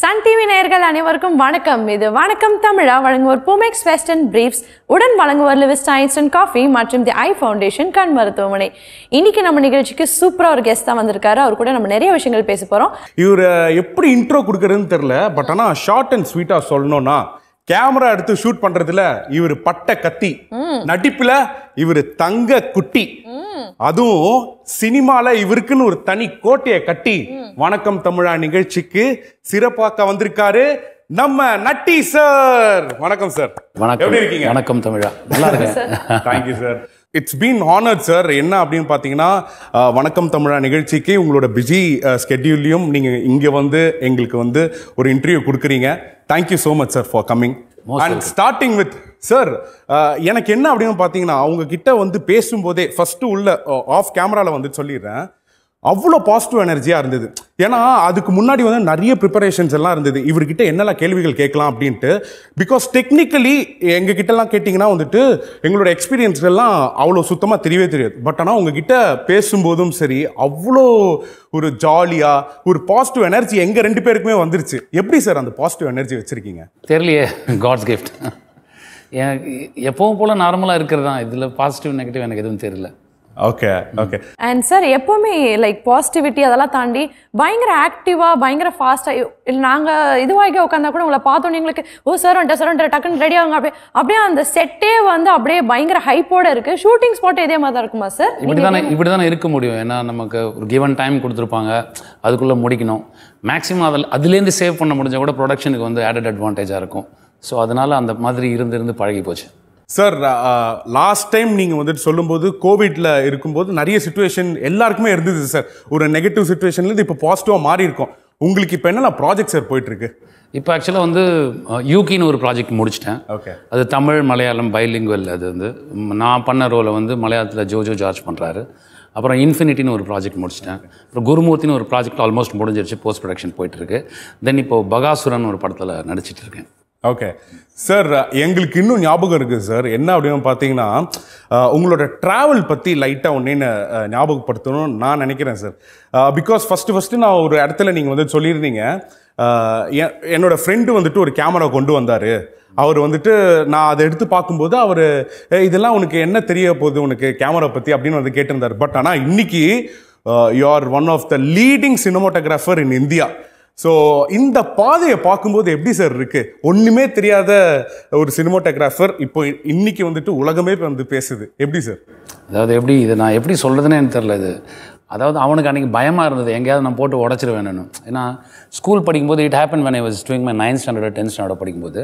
Sun TV நேயர்கள் அனைவருக்கும் வணக்கம் இது வணக்கம் தமிழா வழங்குவோர் பூமெக்ஸ் வெஸ்டர்ன் பிரீஃப்ஸ் உடன் வழங்குவோர் லிவிஸ்டா இன்ஸ்டன்ட் காஃபி மற்றும் தி ஐ ஃபவுண்டேஷன் கண் மருத்துவமனை இன்னைக்கு நம்ம நிகழ்ச்சிக்கு சூப்பரா ஒரு கெஸ்ட் தான் வந்திருக்காரு அவர் கூட நம்ம நிறைய விஷயங்கள் பேச போறோம் இவர் எப்படி இன்ட்ரோ கொடுக்கறதுன்னு தெரியல பட் ஆனா ஷார்ட் அண்ட் ஸ்வீட்டா சொல்லணும்னா கேமரா எடுத்து ஷூட் பண்றதுல இவர் பட்ட கத்தி நடிப்புல இவர் தங்க குட்டி அதுவும் சினிமால இவருக்குன்னு ஒரு தனி கோட்டையை கட்டி வணக்கம் தமிழா நிகழ்ச்சிக்கு சிறப்பாக்க வந்திருக்காரு நம்ம நட்டி சார் வணக்கம் சார் வணக்கம் எப்படி இருக்கீங்க வணக்கம் தமிழா நல்லா இருக்கேன் thank you sir it's been honoured sir என்ன அப்படின்னு பார்த்தீங்கன்னா அஹ், வணக்கம் தமிழா நிகழ்ச்சிக்கு உங்களோட பிஸி ஸ்கெட்யூல்லையும் நீங்கள் இங்கே வந்து எங்களுக்கு வந்து ஒரு இன்டர்வியூ கொடுக்குறீங்க thank you so much sir for coming Most and starting with sir எனக்கு என்ன அப்படின்னு பார்த்தீங்கன்னா அவங்க கிட்ட வந்து பேசும்போதே ஃபர்ஸ்ட் உள்ள ஆஃப் கேமரால வந்து சொல்லிடுறேன் அவ்வளோ பாசிட்டிவ் எனர்ஜியாக இருந்தது ஏன்னா அதுக்கு முன்னாடி வந்து நிறைய ப்ரிப்பரேஷன்ஸ் எல்லாம் இருந்தது இவர்கிட்ட என்னெல்லாம் கேள்விகள் கேட்கலாம் அப்படின்ட்டு பிகாஸ் டெக்னிக்கலி எங்கள் கிட்டலாம் கேட்டிங்கன்னா வந்துட்டு எங்களோட எக்ஸ்பீரியன்ஸ் எல்லாம் அவ்வளோ சுத்தமாக தெரியவே தெரியாது பட் ஆனால் உங்ககிட்ட பேசும்போதும் சரி அவ்வளோ ஒரு ஜாலியாக ஒரு பாசிட்டிவ் எனர்ஜி எங்கள் ரெண்டு பேருக்குமே வந்துருச்சு எப்படி சார் அந்த பாசிட்டிவ் எனர்ஜி வச்சுருக்கீங்க தெரியலையே காட்ஸ் கிஃப்ட் எனக்கு எப்பவும் போல நார்மலாக இருக்கிறது தான் இதில் பாசிட்டிவ் நெகட்டிவ் எனக்கு எதுவும் தெரியல ஓகே ஓகே அண்ட் சார் எப்பவுமே லைக் பாசிட்டிவிட்டி அதெல்லாம் தாண்டி பயங்கர ஆக்டிவா பயங்கர ஃபாஸ்டா இல்லை நாங்க இதுவாகி உட்காந்தா கூட உங்களை பார்த்தோன்னே எங்களுக்கு ஓ சார் வந்துட்டு சார் வந்துட்டு டக்குன்னு ரெடி ஆகுங்க அப்படியே அப்படியே அந்த செட்டே வந்து அப்படியே பயங்கர ஹைப்போட இருக்கு ஷூட்டிங் ஸ்பாட் இதே மாதிரி தான் இருக்குமா சார் இப்படி தானே இப்படி தானே இருக்க முடியும் ஏன்னா நமக்கு ஒரு கிவன் டைம் கொடுத்துருப்பாங்க அதுக்குள்ளே முடிக்கணும் மேக்ஸிமம் அதில் அதுலேருந்து சேவ் பண்ண முடிஞ்சால் கூட ப்ரொடக்ஷனுக்கு வந்து ஆடட் அட்வான்டேஜாக இருக்கும் ஸோ அதனால் அந்த மாதிரி இருந்து இருந்து பழகி போச்சு சார் லாஸ்ட் டைம் நீங்கள் வந்துட்டு சொல்லும்போது கோவிட்ல இருக்கும்போது நிறைய சுச்சுவேஷன் எல்லாருக்குமே இருந்தது சார் ஒரு நெகட்டிவ் சுச்சுவேஷன்லேருந்து இப்போ பாசிட்டிவாக மாறி இருக்கும் உங்களுக்கு இப்போ என்னென்ன ப்ராஜெக்ட் சார் போயிட்டு இருக்கு இப்போ ஆக்சுவலாக வந்து யூகின்னு ஒரு ப்ராஜெக்ட் முடிச்சிட்டேன் ஓகே அது தமிழ் மலையாளம் பைலிங்குவல் அது வந்து ம், நான் பண்ண ரோலை வந்து மலையாளத்தில் ஜோஜோ ஜார்ஜ் பண்ணுறாரு அப்புறம் இன்ஃபினிட்டின்னு ஒரு ப்ராஜெக்ட் முடிச்சிட்டேன் அப்புறம் குருமூர்த்தின்னு ஒரு ப்ராஜெக்ட் ஆல்மோஸ்ட் முடிஞ்சிருச்சு போஸ்ட் ப்ரொடக்ஷன் போயிட்டுருக்கு தென் இப்போ பகாசுரன் ஒரு படத்தில் நடிச்சிட்டு இருக்கேன் ஓகே சார் எங்களுக்கு இன்னும் ஞாபகம் இருக்குது சார் என்ன அப்படின்னு பார்த்தீங்கன்னா அஹ், உங்களோட ட்ராவல் பற்றி லைட்டாக ஒன்றேன்னு ஞாபகப்படுத்தணும்னு நான் நினைக்கிறேன் சார் பிகாஸ் ஃபஸ்ட்டு ஃபஸ்ட்டு நான் ஒரு இடத்துல நீங்கள் வந்து சொல்லியிருந்தீங்க அஹ், என்- என்னோட ஃப்ரெண்டு வந்துட்டு ஒரு கேமரா கொண்டு வந்தார் அவர் வந்துட்டு நான் அதை எடுத்து பார்க்கும்போது அவர் இதெல்லாம் உனக்கு என்ன தெரிய போகுது உனக்கு கேமரா பற்றி அப்படின்னு வந்து கேட்டிருந்தார் பட் ஆனால் இன்னைக்கு you are one of the leading cinematographer in India so இந்த பாதையை பார்க்கும்போது எப்படி சார் இருக்கு ஒண்ணுமே தெரியாத ஒரு சினிமோட்டோகிராஃபர் இப்போ இன்னைக்கு வந்துட்டு உலகமே இப்ப வந்து பேசுது எப்படி சார் அதாவது எப்படி இது நான் எப்படி சொல்கிறதுனே எனக்கு தெரில இது அதாவது அவனுக்கு அன்றைக்கி பயமாக இருந்தது எங்கேயாவது நான் போட்டு உடச்சிருவேன் ஏன்னா ஸ்கூல் படிக்கும்போது it happen when I was doing my ninth standard tenth standard படிக்கும்போது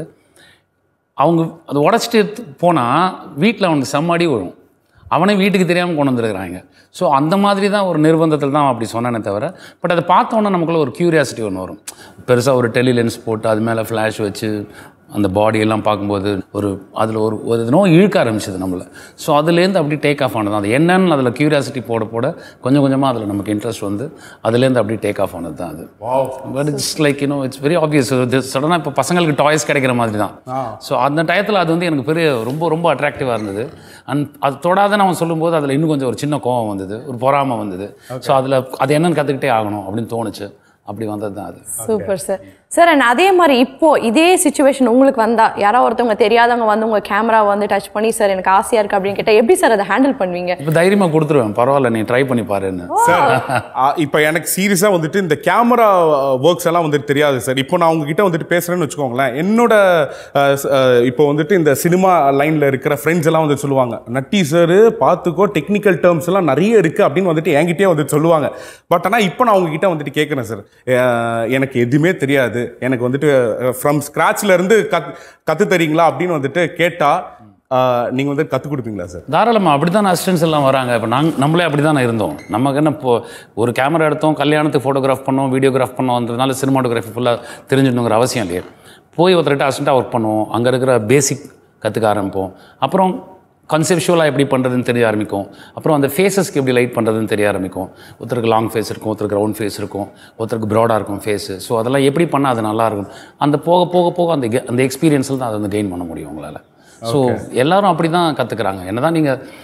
அவங்க அதை உடச்சிட்டு போனால் வீட்டில் அவனுக்கு செம்ம அடி வரும் அவனே வீட்டுக்கு தெரியாமல் கொண்டு வந்துருக்குறாங்க ஸோ அந்த மாதிரி தான் ஒரு நிர்பந்தத்தில் தான் அப்படி சொன்னானே தவிர பட் அதை பார்த்தோன்னே நமக்குள்ள ஒரு க்யூரியாசிட்டி ஒன்று வரும் பெருசாக ஒரு டெலி லென்ஸ் போட்டு அது மேலே ஃப்ளாஷ் வச்சு அந்த body எல்லாம் பார்க்கும்போது ஒரு அதில் ஒரு ஒரு நோ இழுக்க ஆரம்பிச்சது நம்மளை ஸோ அதுலேருந்து அப்படி டேக் ஆஃப் ஆனது அது என்னன்னு அதில் க்யூரியாசிட்டி போட போட கொஞ்சம் கொஞ்சமாக அதில் நமக்கு இன்ட்ரெஸ்ட் வந்து அதுலேருந்து அப்படி டேக் ஆஃப் ஆனது தான் அது but it's like you know it's very obvious சடனாக இப்போ பசங்களுக்கு டாய்ஸ் கிடைக்கிற மாதிரி தான் ஸோ அந்த டயத்தில் அது வந்து எனக்கு பெரிய ரொம்ப ரொம்ப அட்ராக்டிவாக இருந்தது அண்ட் அது தொடாதன்னு அவன் சொல்லும்போது அதில் இன்னும் கொஞ்சம் ஒரு சின்ன கோவம் வந்தது ஒரு பொறாமை வந்தது ஸோ அதில் அது என்னன்னு கற்றுக்கிட்டே ஆகணும் அப்படின்னு தோணுச்சு அப்படி வந்தது தான் அது சூப்பர் சார் சார் அண்ட் அதே மாதிரி இப்போ இதே சுச்சுவேஷன் உங்களுக்கு வந்தா யாரோ ஒருத்தவங்க தெரியாதவங்க வந்து உங்க கேமரா வந்து டச் பண்ணி சார் எனக்கு ஆசையா இருக்கு அப்படின்னு கேட்டா எப்படி சார் அதை ஹேண்டில் பண்ணுவீங்க இப்போ தைரியமாக கொடுத்துருவேன் பரவாயில்ல நீ ட்ரை பண்ணி பாருன்னு சார் இப்போ எனக்கு சீரியஸாக வந்துட்டு இந்த கேமரா ஒர்க்ஸ் எல்லாம் வந்துட்டு தெரியாது சார் இப்போ நான் உங்ககிட்ட வந்துட்டு பேசுறேன்னு வச்சுக்கோங்களேன் என்னோட அஹ், ஸ்- அஹ், இப்போ வந்துட்டு இந்த சினிமா லைன்ல இருக்கிற ஃப்ரெண்ட்ஸ் எல்லாம் வந்து சொல்லுவாங்க நட்டி சார் பார்த்துக்கோ டெக்னிக்கல் டேர்ம்ஸ் எல்லாம் நிறைய இருக்கு அப்படின்னு வந்துட்டு என்கிட்டயே வந்துட்டு சொல்லுவாங்க பட் ஆனால் இப்போ நான் உங்ககிட்ட வந்துட்டு கேட்குறேன் சார் எனக்கு எதுவுமே தெரியாது எனக்கு வந்துட்டு ஃப்ரம் ஸ்க்ராட்ச்ல இருந்து கத் கத்து தரீங்களா அப்படின்னு வந்துட்டு கேட்டா அஹ், நீங்க வந்து கத்து கொடுப்பீங்களா சார் தாராளமாக அப்படி தான் அசிஸ்டன்ஸ் எல்லாம் வராங்க இப்போ நாங்கள் நம்மளே அப்படி தானே இருந்தோம் நமக்கு என்ன இப்போ ஒரு கேமரா எடுத்தோம் கல்யாணத்துக்கு ஃபோட்டோகிராஃப் பண்ணோம் வீடியோகிராஃப் பண்ணோன்றதுனால சினிமாட்டோகிராஃபி ஃபுல்லாக தெரிஞ்சிடணுங்கிற அவசியம் இல்லையே போய் ஒருத்தர்கிட்ட அசிஸ்டண்ட்டாக ஒர்க் பண்ணுவோம் அங்கே இருக்கிற பேசிக் கற்றுக்க ஆரம்பிப்போம் அப்புறம் கன்செப்ஷுவலாக எப்படி பண்ணுறதுன்னு தெரிய ஆரம்பிக்கும் அப்புறம் அந்த ஃபேஸஸ்க்கு எப்படி லைட் பண்ணுறதுன்னு தெரிய ஆரம்பிக்கும் ஒருத்தருக்கு லாங் ஃபேஸ் இருக்கும் ஒருத்தருக்கு ரவுண்ட் ஃபேஸ் இருக்கும் ஒருத்தருக்கு ப்ராடாக இருக்கும் ஃபேஸு ஸோ அதெல்லாம் எப்படி பண்ணால் அது நல்லா இருக்கும் அந்த போக போக போக அந்த ge- அந்த எக்ஸ்பீரியன்ஸில் தான் அதை வந்து கெயின் பண்ண முடியும் உங்களால் ஸோ எல்லாரும் அப்படி தான் கற்றுக்குறாங்க என்ன தான் நீங்கள்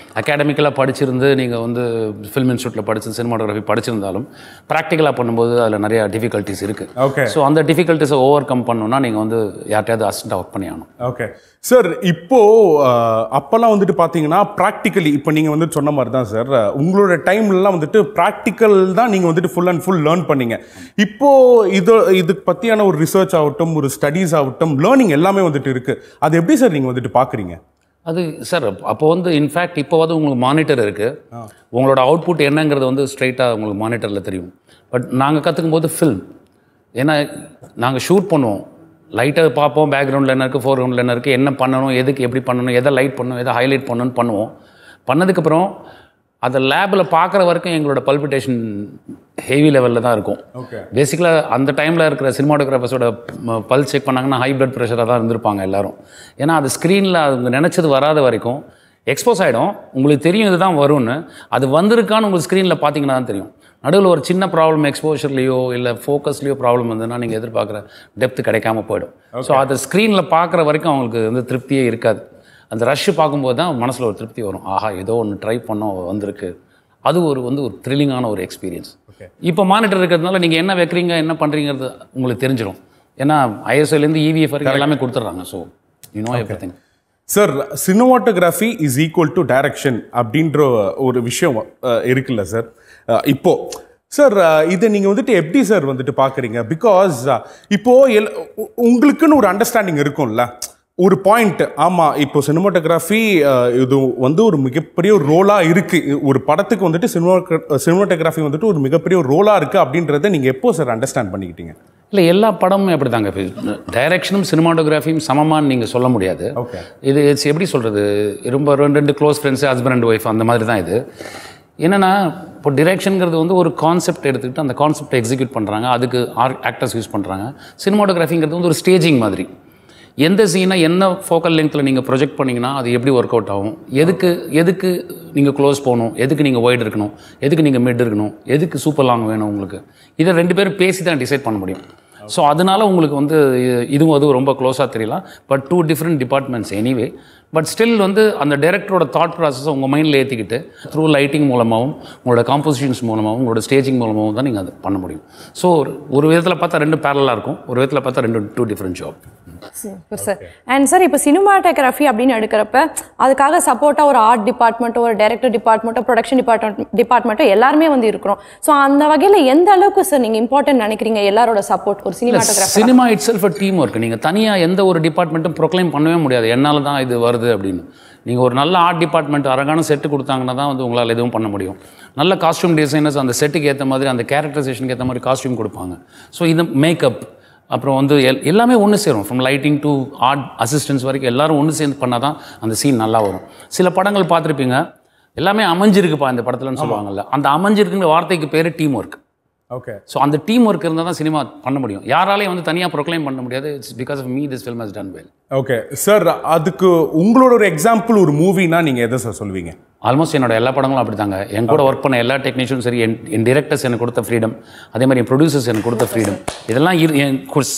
அகாடமிக்கலாக படிச்சிருந்து நீங்கள் வந்து ஃபில்ம் இன்ஸ்டியூட்டில் படிச்சு சினிமாட்டோகிராஃபி படிச்சிருந்தாலும் ப்ராக்டிக்கலாக பண்ணும்போது அதில் நிறைய டிஃபிகல்ட்டிஸ் இருக்குது ஓகே ஸோ அந்த டிஃபிகல்ட்டிஸை ஓவர் கம் பண்ணணும்னா நீங்கள் வந்து யார்ட்டையாவது அசிஸ்டண்ட்டாக ஒர்க் பண்ணி ஆகணும் ஓகே சார் இப்போ அஹ், அப்பெல்லாம் வந்துட்டு பார்த்தீங்கன்னா ப்ராக்டிக்கலி இப்போ நீங்கள் வந்துட்டு சொன்ன மாதிரி தான் சார் உங்களோட டைம்லலாம் வந்துட்டு ப்ராக்டிக்கல் தான் நீங்கள் வந்துட்டு ஃபுல் அண்ட் ஃபுல் லேர்ன் பண்ணீங்க இப்போ இது இதுக்கு பற்றியான ஒரு ரிசர்ச் ஆகட்டும் ஒரு ஸ்டடீஸ் ஆகட்டும் லேர்னிங் எல்லாமே வந்துட்டு இருக்கு அது எப்படி சார் நீங்கள் வந்துட்டு பார்க்குறீங்க அது சார் அப்போ வந்து இன்ஃபேக்ட் இப்போ வந்து உங்களுக்கு மானிட்டர் இருக்குது உங்களோட அவுட்புட் என்னங்கிறது வந்து ஸ்ட்ரைட்டாக உங்களுக்கு மானிட்டரில் தெரியும் பட் நாங்கள் கற்றுக்கும் போது ஃபில்ம் ஏன்னா நாங்கள் ஷூட் பண்ணுவோம் லைட்டை பார்ப்போம் பேக்ரவுண்டில் என்ன இருக்குது ஃபோர்க்ரவுண்டில் என்ன இருக்குது என்ன பண்ணணும் எதுக்கு எப்படி பண்ணணும் எதை லைட் பண்ணணும் எதை ஹைலைட் பண்ணணும்னு பண்ணுவோம் பண்ணதுக்கப்புறம் அதை லேபில் பார்க்குற வரைக்கும் எங்களோட பல்பிட்டேஷன் ஹெவி லெவலில் தான் இருக்கும் ஓகே பேசிக்கலாக அந்த டைமில் இருக்கிற சினிமாட்டோகிராஃபர்ஸோட பல்ஸ் செக் பண்ணாங்கன்னா ஹை பிளட் ப்ரெஷராக தான் இருந்திருப்பாங்க எல்லாரும் ஏன்னா அது ஸ்க்ரீனில் அவங்க நினச்சது வராத வரைக்கும் எக்ஸ்போஸ் ஆகிடும் உங்களுக்கு தெரியும் இதுதான் வரும்னு அது வந்திருக்கான்னு உங்களுக்கு ஸ்க்ரீனில் பார்த்தீங்கன்னா தான் தெரியும் நடுவில் ஒரு சின்ன ப்ராப்ளம் எக்ஸ்போஷர்லேயோ இல்லை ஃபோக்கஸ்லேயோ ப்ராப்ளம் வந்ததுன்னா நீங்கள் எதிர்பார்க்குற டெப்த் கிடைக்காம போயிடும் ஸோ அதை ஸ்க்ரீனில் பார்க்குற வரைக்கும் அவங்களுக்கு வந்து திருப்தியே இருக்காது அந்த ரஷ்ஷு பார்க்கும்போது தான் மனசில் ஒரு திருப்தி வரும் ஆஹா ஏதோ ஒன்று ட்ரை பண்ணோம் வந்திருக்கு அது ஒரு வந்து ஒரு த்ரில்லிங்கான ஒரு எக்ஸ்பீரியன்ஸ் இப்போ மானிட்டர் இருக்கிறதுனால நீங்கள் என்ன வைக்கிறீங்க என்ன பண்ணுறீங்கிறது உங்களுக்கு தெரிஞ்சிடும் ஏன்னா ஐஎஸ்ஓலேருந்து இவிஎஃப் வரைக்கும் எல்லாமே கொடுத்துட்றாங்க so you know everything sir cinematography is equal to direction அப்படின்ற ஒரு விஷயம் அஹ், இருக்குல்ல சார் அஹ், இப்போ சார் இதை நீங்கள் வந்துட்டு எப்படி சார் வந்துட்டு பார்க்குறீங்க பிகாஸ் இப்போ எல் உ- உங்களுக்குன்னு ஒரு அண்டர்ஸ்டாண்டிங் இருக்கும்ல ஒரு பாயிண்ட் ஆமாம் இப்போ சினிமாட்டோகிராஃபி இது வந்து ஒரு மிகப்பெரிய ஒரு ரோலாக இருக்குது ஒரு படத்துக்கு வந்துட்டு சினிமா சினிமாட்டோகிராஃபி வந்துட்டு ஒரு மிகப்பெரிய ஒரு ரோலாக இருக்குது அப்படின்றத நீங்கள் எப்போ சார் அண்டர்ஸ்டாண்ட் பண்ணிக்கிட்டீங்க இல்லை எல்லா படமும் எப்படி தாங்க டைரக்ஷனும் சினிமாட்டோகிராஃபியும் சமமான்னு நீங்கள் சொல்ல முடியாது ஓகே இது it's எப்படி சொல்கிறது ரொம்ப ரெண்டு ரெண்டு close friends husband and wife அந்த மாதிரி தான் இது என்னென்னா இப்போ டிரெக்ஷனுங்கிறது வந்து ஒரு கான்செப்ட் எடுத்துக்கிட்டு அந்த கான்செப்டை எக்ஸிக்யூட் பண்ணுறாங்க அதுக்கு ஆர் ஆக்டர்ஸ் யூஸ் பண்ணுறாங்க சினிமாட்டோகிராஃபிங்கிறது வந்து ஒரு ஸ்டேஜிங் மாதிரி எந்த சீனை என்ன ஃபோக்கல் லெங்த்தில் நீங்கள் ப்ரொஜெக்ட் பண்ணிங்கன்னா அது எப்படி ஒர்க் அவுட் ஆகும் எதுக்கு எதுக்கு நீங்கள் க்ளோஸ் போகணும் எதுக்கு நீங்கள் ஒய்ட் இருக்கணும் எதுக்கு நீங்கள் மிட் இருக்கணும் எதுக்கு சூப்பர் லாங் வேணும் உங்களுக்கு இதை ரெண்டு பேரும் பேசி தான் டிசைட் பண்ண முடியும் ஸோ அதனால உங்களுக்கு வந்து இ- இதுவும் அதுவும் ரொம்ப க்ளோஸாக தெரியலாம் but two different departments anyway but still வந்து அந்த டைரக்டரோட தாட் ப்ராசஸை உங்கள் மைண்டில் ஏற்றிக்கிட்டு த்ரூ லைட்டிங் மூலமாகவும் உங்களோட காம்போசிஷன்ஸ் மூலமாகவும் உங்களோட ஸ்டேஜிங் மூலமாகவும் தான் நீங்கள் அதை பண்ண முடியும் ஸோ ஒரு விதத்தில் பார்த்தா ரெண்டு பேரலாக இருக்கும் ஒரு விதத்தில் பார்த்தா ரெண்டு two different job super sir and sir இப்போ சினிமாட்டோகிராஃபி அப்படின்னு எடுக்கிறப்ப அதுக்காக சப்போர்ட்டாக ஒரு ஆர்ட் டிபார்ட்மெண்ட்டோ ஒரு டைரக்டர் டிபார்ட்மெண்ட்டோ ப்ரொடக்ஷன் டிபார்ட்மெண்ட் டிபார்ட்மெண்ட்டோ எல்லாருமே வந்து இருக்கிறோம் ஸோ அந்த வகையில் எந்த அளவுக்கு சார் நீங்கள் இம்பார்ட்டன்ட் நினைக்கிறீங்க எல்லாரோட சப்போர்ட் ஒரு cinematographer cinema itself team work நீங்கள் தனியாக எந்த ஒரு டிபார்ட்மெண்ட்டும் ப்ரொக்ளைம் பண்ணவே முடியாது என்னால் தான் இது வருது அப்படின்னு நீங்கள் ஒரு நல்ல ஆர்ட் டிபார்ட்மெண்ட் அழகான செட்டு கொடுத்தாங்கன்னா தான் வந்து உங்களால் எதுவும் பண்ண முடியும் நல்ல காஸ்டியூம் டிசைனர்ஸ் அந்த செட்டுக்கு ஏற்ற மாதிரி அந்த கேரக்டரைசேஷனுக்கு ஏற்ற மாதிரி காஸ்டியூம் கொடுப்பாங்க ஸோ இது மேக்கப் அப்புறம் வந்து எல் எல்லாமே ஒன்று சேரும் from lighting to art assistance வரைக்கும் எல்லாரும் ஒன்று சேர்ந்து பண்ணால் தான் அந்த சீன் நல்லா வரும் சில படங்கள் பார்த்துருப்பீங்க எல்லாமே அமைஞ்சிருக்குப்பா இந்த படத்துலன்னு சொல்லுவாங்கல்ல அந்த அமைஞ்சிருக்குங்கிற வார்த்தைக்கு பேர் டீம் ஒர்க் ஓகே ஸோ அந்த டீம் ஒர்க் இருந்தால் தான் சினிமா பண்ண முடியும் யாராலையும் வந்து தனியாக ப்ரொக்ளைம் பண்ண முடியாது it's because of me this film has done well okay sir அதுக்கு உங்களோட ஒரு எக்ஸாம்பிள் ஒரு மூவினா நீங்கள் எதை சார் சொல்வீங்க ஆல்மோஸ்ட் என்னோட எல்லா படங்களும் அப்படி தாங்க என் கூட ஒர்க் பண்ண எல்லா டெக்னீஷியனும் சரி என் என் டிரெக்டர்ஸ் எனக்கு கொடுத்த ஃப்ரீடம் அதே மாதிரி என் ப்ரொடியூசர்ஸ் எனக்கு கொடுத்த ஃப்ரீடம் இதெல்லாம் இரு என்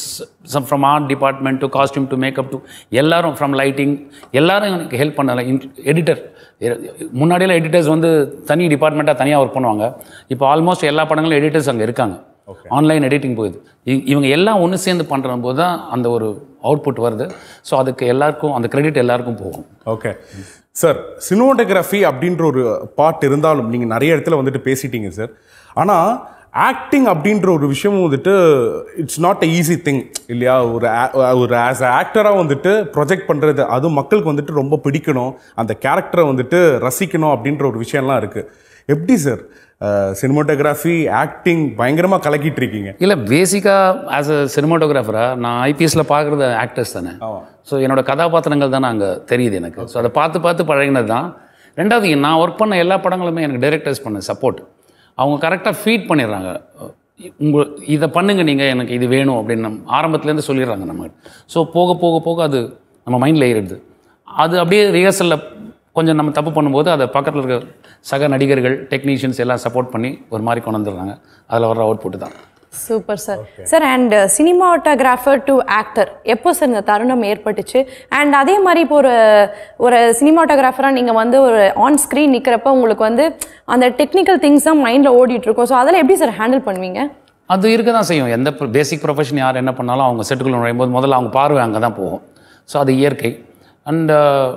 from art department to costume to makeup to எல்லாரும் ஃப்ரம் லைட்டிங் எல்லாரும் எனக்கு ஹெல்ப் பண்ணல எடிட்டர் முன்னாடியெல்லாம் எடிட்டர்ஸ் வந்து தனி டிபார்ட்மெண்ட்டாக தனியாக ஒர்க் பண்ணுவாங்க இப்போ ஆல்மோஸ்ட் எல்லா படங்களும் எடிட்டர்ஸ் அங்கே இருக்காங்க ஆன்லைன் எடிட்டிங் போகுது இ- இவங்க எல்லாம் ஒன்று சேர்ந்து பண்ணுற போது தான் அந்த ஒரு அவுட்புட் வருது ஸோ அதுக்கு எல்லாருக்கும் அந்த கிரெடிட் எல்லாருக்கும் போகும் ஓகே சார் சினிமாட்டோகிராஃபி அப்படின்ற ஒரு பார்ட் இருந்தாலும் நீங்கள் நிறைய இடத்துல வந்துட்டு பேசிட்டீங்க சார் ஆனால் ஆக்டிங் அப்படின்ற ஒரு விஷயம் வந்துட்டு it's not a easy thing இல்லையா ஒரு a- ஒரு ஆஸ் அ ஆக்டராக வந்துட்டு ப்ரொஜெக்ட் பண்ணுறது அதுவும் மக்களுக்கு வந்துட்டு ரொம்ப பிடிக்கணும் அந்த கேரக்டரை வந்துட்டு ரசிக்கணும் அப்படின்ற ஒரு விஷயம்லாம் இருக்குது எப்படி சார் சினிமாட்டோகிராஃபி ஆக்டிங் பயங்கரமாக கலக்கிட்டு இருக்கீங்க இல்லை பேசிக்காக ஆஸ் அ சினிமாட்டோகிராஃபராக நான் ஐபிஎஸ்ல பார்க்குறது ஆக்டர்ஸ் தானே ஆமாம் ஸோ என்னோட கதாபாத்திரங்கள் தானே அங்கே தெரியுது எனக்கு ஸோ அதை பார்த்து பார்த்து பழகினது தான் ரெண்டாவது நான் ஒர்க் பண்ண எல்லா படங்களுமே எனக்கு டைரக்டர்ஸ் பண்ண சப்போர்ட் அவங்க கரெக்டாக ஃபீட் பண்ணிடுறாங்க உங்கள் இதை பண்ணுங்க நீங்கள் எனக்கு இது வேணும் அப்படின்னு நம்ம ஆரம்பத்துலேருந்து சொல்லிடுறாங்க நம்ம ஸோ போக போக போக அது நம்ம மைண்டில் ஏறிடுது அது அப்படியே ரிஹர்சலில் கொஞ்சம் நம்ம தப்பு பண்ணும்போது அதை பக்கத்தில் இருக்க சக நடிகர்கள் டெக்னீஷியன்ஸ் எல்லாம் சப்போர்ட் பண்ணி ஒரு மாதிரி கொண்டு வந்துடுறாங்க அதில் வர்ற அவுட்புட் தான் super sir sir and cinematographer to actor எப்போ சார் இந்த தருணம் ஏற்பட்டுச்சு அண்ட் அதே மாதிரி இப்போ ஒரு ஒரு சினிமாட்டோகிராஃபராக நீங்கள் வந்து ஒரு ஆன் ஸ்க்ரீன் நிற்கிறப்ப உங்களுக்கு வந்து அந்த டெக்னிக்கல் திங்ஸ் தான் மைண்டில் ஓடிட்டு இருக்கும் ஸோ அதெல்லாம் எப்படி சார் ஹேண்டில் பண்ணுவீங்க அது இருக்க தான் செய்யும் எந்த பேசிக் ப்ரொஃபஷன் யார் என்ன பண்ணாலும் அவங்க செட்டுக்குள்ள நுழையும் போது முதல்ல அவங்க பார்வை அங்கே தான் போகும் ஸோ அது இயற்கை அண்டு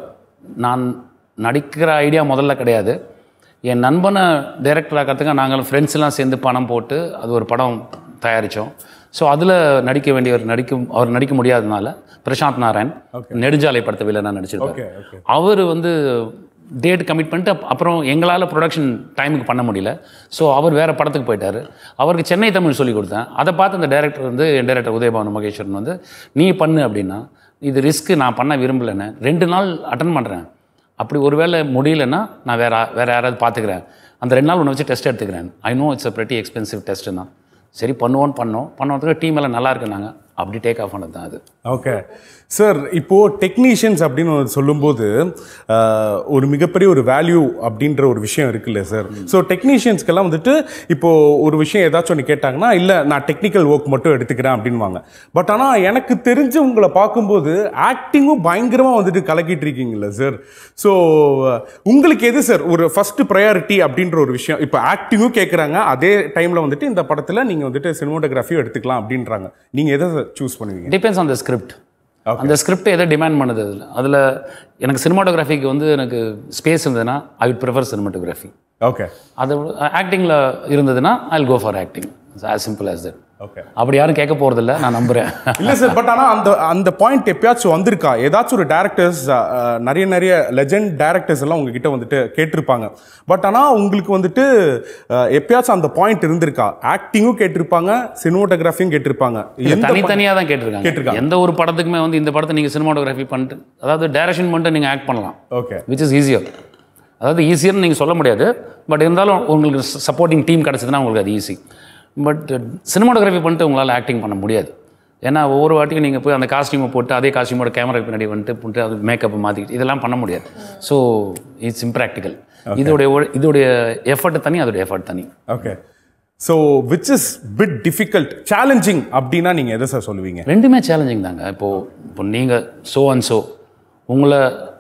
நான் நடிக்கிற ஐடியா முதல்ல கிடையாது என் நண்பனை டைரக்டர் ஆக்கிறதுக்கு நாங்கள் ஃப்ரெண்ட்ஸ் எல்லாம் சேர்ந்து பணம் போட்டு அது ஒரு படம் தயாரித்தோம் ஸோ அதில் நடிக்க வேண்டியவர் நடிக்கும் அவர் நடிக்க முடியாதனால பிரசாந்த் நாராயண் நெடுஞ்சாலை படத்தை வில்லனா நடிச்சிருப்பார் அவர் வந்து டேட் கமிட் பண்ணிட்டு அப்- அப்புறம் எங்களால் ப்ரொடக்ஷன் டைமுக்கு பண்ண முடியல ஸோ அவர் வேறு படத்துக்கு போயிட்டார் அவருக்கு சென்னை தமிழ் சொல்லி கொடுத்தேன் அதை பார்த்து அந்த டேரக்டர் வந்து என் டேரக்டர் உதயபானு மகேஸ்வரன் வந்து நீ பண்ணு அப்படின்னா இது ரிஸ்க்கு நான் பண்ண விரும்பலைன்னு ரெண்டு நாள் அட்டன் பண்ணுறேன் அப்படி ஒருவேளை முடியலன்னா நான் வேற வேறு யாராவது பார்த்துக்கிறேன் அந்த ரெண்டு நாள் ஒன்று வச்சு டெஸ்ட் எடுத்துக்கிறேன் I know it's a pretty expensive டெஸ்ட்டுன்னா சரி பண்ணுவோன்னு பண்ணோம் பண்ணுறதுக்கு டீம் எல்லாம் நல்லா இருக்குனாங்க அப்படி டேக் ஆஃப் பண்ணது தான் அது ஓகே சார் இப்போ டெக்னீஷியன்ஸ் அப்படின்னு ஒரு சொல்லும்போது ஆஹ், ஒரு மிகப்பெரிய ஒரு வேல்யூ அப்படின்ற ஒரு விஷயம் இருக்குல்ல சார் ஸோ டெக்னீஷியன்ஸ்க்கெல்லாம் வந்துட்டு இப்போ ஒரு விஷயம் ஏதாச்சும் ஒன்று கேட்டாங்கன்னா இல்லை நான் டெக்னிக்கல் ஒர்க் மட்டும் எடுத்துக்கிறேன் அப்படின்வாங்க பட் ஆனால் எனக்கு தெரிஞ்சு உங்களை பார்க்கும்போது ஆக்டிங்கும் பயங்கரமாக வந்துட்டு கலக்கிட்டு இருக்கீங்கல்ல சார் ஸோ உங்களுக்கு எது சார் ஒரு ஃபர்ஸ்ட் ப்ரையாரிட்டி அப்படின்ற ஒரு விஷயம் இப்போ ஆக்டிங்கும் கேட்குறாங்க அதே டைமில் வந்துட்டு இந்த படத்தில் நீங்கள் வந்துட்டு சினிமோட்டோகிராஃபியும் எடுத்துக்கலாம் அப்படின்றாங்க நீங்கள் எதை சூஸ் பண்ணுவீங்க டிபெண்ட்ஸ் ஆன் த ஸ்கிரிப்ட் அந்த ஸ்கிரிப்ட் எதை டிமாண்ட் பண்ணுது அதில் அதில் எனக்கு சினிமாட்டோகிராஃபிக்கு வந்து எனக்கு ஸ்பேஸ் இருந்ததுன்னா ஐ விட் ப்ரிஃபர் சினிமாட்டோகிராஃபி ஓகே அது ஆக்டிங்கில் இருந்ததுன்னா I go for acting as simple as that okay அப்படி யாரும் கேட்க போகிறதில்ல நான் நம்புகிறேன் இல்ல சார் பட் ஆனா அந்த அந்த பாயிண்ட் எப்பயாச்சும் வந்திருக்கா ஏதாச்சும் ஒரு டேரக்டர்ஸ் நிறைய நிறைய லெஜெண்ட் டேரக்டர்ஸ் எல்லாம் உங்ககிட்ட வந்துட்டு கேட்டிருப்பாங்க பட் ஆனா உங்களுக்கு வந்துட்டு அஹ், எப்பயாச்சும் அந்த பாயிண்ட் இருந்திருக்கா ஆக்டிங்கும் கேட்டிருப்பாங்க சினிமோட்டோகிராஃபியும் கேட்டிருப்பாங்க எந்த தனித்தனியாக தான் கேட்டிருக்காங்க கேட்டிருக்காங்க. எந்த ஒரு படத்துக்குமே வந்து இந்த படத்தை நீங்கள் சினிமாட்டோகிராஃபி பண்ணிட்டு அதாவது டைரக்ஷன் பண்ணிட்டு நீங்கள் ஆக்ட் பண்ணலாம் ஓகே விச் இஸ் ஈஸியர் அதாவது ஈஸியர்னு நீங்கள் சொல்ல முடியாது பட் இருந்தாலும் உங்களுக்கு சப்போர்ட்டிங் டீம் கிடச்சதுன்னா உங்களுக்கு அது ஈஸி பட் சினிமாட்டோகிராஃபி பண்ணிட்டு உங்களால் ஆக்டிங் பண்ண முடியாது ஏன்னா ஒவ்வொரு வாட்டியும் நீங்கள் போய் அந்த காஸ்டியூமை போட்டு அதே காஸ்டியூமோட கேமரா பின்னாடி வந்துட்டு போட்டு அது மேக்கப் மாற்றிக்கிட்டு இதெல்லாம் பண்ண முடியாது ஸோ இட்ஸ் இம்ப்ராக்டிக்கல் இதோடைய ஒ- இதோடைய எஃபர்ட் தனி அதோடைய எஃபர்ட் தனி okay so which is bit difficult challenging அப்படின்னா நீங்க எதை சார் சொல்லுவீங்க ரெண்டுமே சேலஞ்சிங் தாங்க இப்போது இப்போ நீங்கள் ஸோ அண்ட் ஸோ உங்களை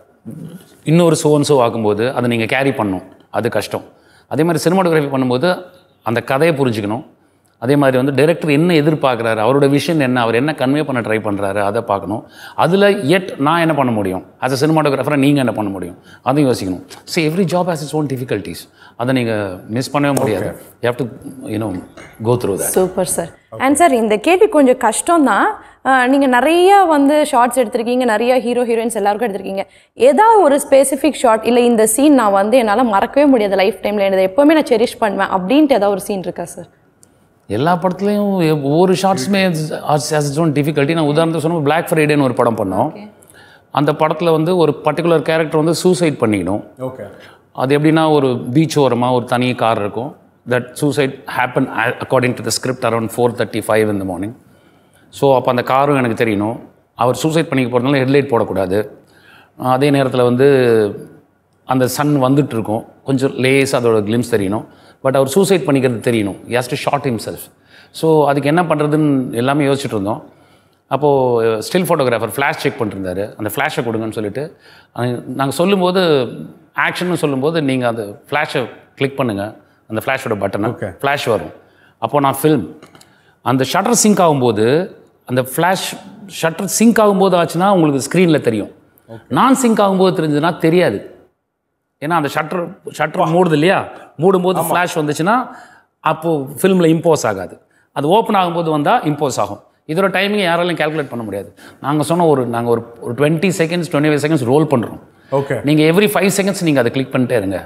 இன்னொரு ஸோ அண்ட் ஸோ ஆக்கும்போது அதை நீங்கள் கேரி பண்ணணும் அது கஷ்டம் அதே மாதிரி சினிமாட்டோகிராஃபி பண்ணும்போது அந்த கதையை புரிஞ்சுக்கணும் அதே மாதிரி வந்து டைரக்டர் என்ன எதிர்பார்க்குறாரு அவரோட விஷன் என்ன அவர் என்ன கன்வே பண்ண ட்ரை பண்ணுறாரு அதை பார்க்கணும் அதில் எட் நான் என்ன பண்ண முடியும் ஆஸ் அ சினிமாட்டோகிராஃபராக நீங்கள் என்ன பண்ண முடியும் அதையும் யோசிக்கணும் so every job has its own difficulties அதை நீங்கள் மிஸ் பண்ணவே முடியாது you have to you know go through that super sir and sir இந்த கேள்வி கொஞ்சம் கஷ்டம் தான் நீங்கள் நிறைய வந்து ஷார்ட்ஸ் எடுத்திருக்கீங்க நிறைய ஹீரோ ஹீரோயின்ஸ் எல்லாருக்கும் எடுத்திருக்கீங்க ஏதாவது ஒரு ஸ்பெசிஃபிக் ஷார்ட் இல்லை இந்த சீன் நான் வந்து என்னால் மறக்கவே முடியாது லைஃப் டைமில் இதை எப்போவுமே நான் செரிஷ் பண்ணுவேன் அப்படின்ட்டு ஏதாவது ஒரு சீன் இருக்கா சார் எல்லா படத்துலையும் எ- ஒவ்வொரு ஷார்ட்ஸுமே ஹேஸ் ஓன் டிஃபிகல்ட்டி நான் உதாரணத்துக்கு சொன்ன பிளாக் ஃப்ரைடேன்னு ஒரு படம் பண்ணோம் அந்த படத்தில் வந்து ஒரு பர்டிகுலர் கேரக்டர் வந்து சூசைட் பண்ணிக்கணும் ஓகே அது எப்படின்னா ஒரு பீச் ஓரமாக ஒரு தனி கார் இருக்கும் that suicide happen according to the script around four thirty five இந்த மார்னிங் ஸோ அப்போ அந்த காரும் எனக்கு தெரியணும் அவர் சூசைட் பண்ணிக்க போகிறதுனால ஹெட்லைட் போடக்கூடாது அஹ் அதே நேரத்தில் வந்து அந்த சன் வந்துட்டு இருக்கும் கொஞ்சம் லேஸ் அதோட கிளிம்ஸ் தெரியணும் பட் அவர் சூசைட் பண்ணிக்கிறது தெரியணும் has to shot himself so அதுக்கு என்ன பண்ணுறதுன்னு எல்லாமே யோசிச்சுட்டு இருந்தோம் அப்போது ஸ்டில் ஃபோட்டோகிராஃபர் ஃப்ளாஷ் செக் பண்ணிருந்தாரு அந்த ஃப்ளாஷை கொடுங்கன்னு சொல்லிட்டு நாங்கள் சொல்லும்போது ஆக்ஷன்னு சொல்லும்போது நீங்கள் அந்த ஃப்ளாஷை கிளிக் பண்ணுங்கள் அந்த ஃப்ளாஷோட பட்டனை ஃப்ளாஷ் வரும் அப்போது நான் ஃபில்ம் அந்த ஷட்டர் சிங்க் ஆகும்போது அந்த ஃப்ளாஷ் ஷட்டர் சிங்க் ஆகும்போது ஆச்சுன்னா உங்களுக்கு ஸ்க்ரீனில் தெரியும் நான் சிங்க் ஆகும்போது தெரிஞ்சதுன்னா தெரியாது ஏன்னா அந்த ஷட்டர் ஷட்டர் மூடுது இல்லையா மூடும்போது ஃப்ளாஷ் வந்துச்சுன்னா அப்போது ஃபிலிமில் இம்போஸ் ஆகாது அது ஓப்பன் ஆகும்போது வந்தால் இம்போஸ் ஆகும் இதோட டைமிங் யாராலையும் கால்குலேட் பண்ண முடியாது நாங்கள் சொன்ன ஒரு நாங்கள் ஒரு ஒரு twenty seconds twenty five seconds roll பண்ணுறோம் ஓகே நீங்கள் எவ்ரி ஃபைவ் செகண்ட்ஸ் நீங்கள் அதை கிளிக் பண்ணிட்டே இருங்க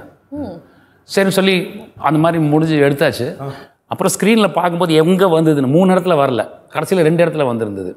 சரி சொல்லி அந்த மாதிரி முடிஞ்சு எடுத்தாச்சு அப்புறம் ஸ்க்ரீனில் பார்க்கும்போது எங்கே வந்ததுன்னு மூணு இடத்துல வரல கடைசியில் ரெண்டு இடத்துல வந்திருந்தது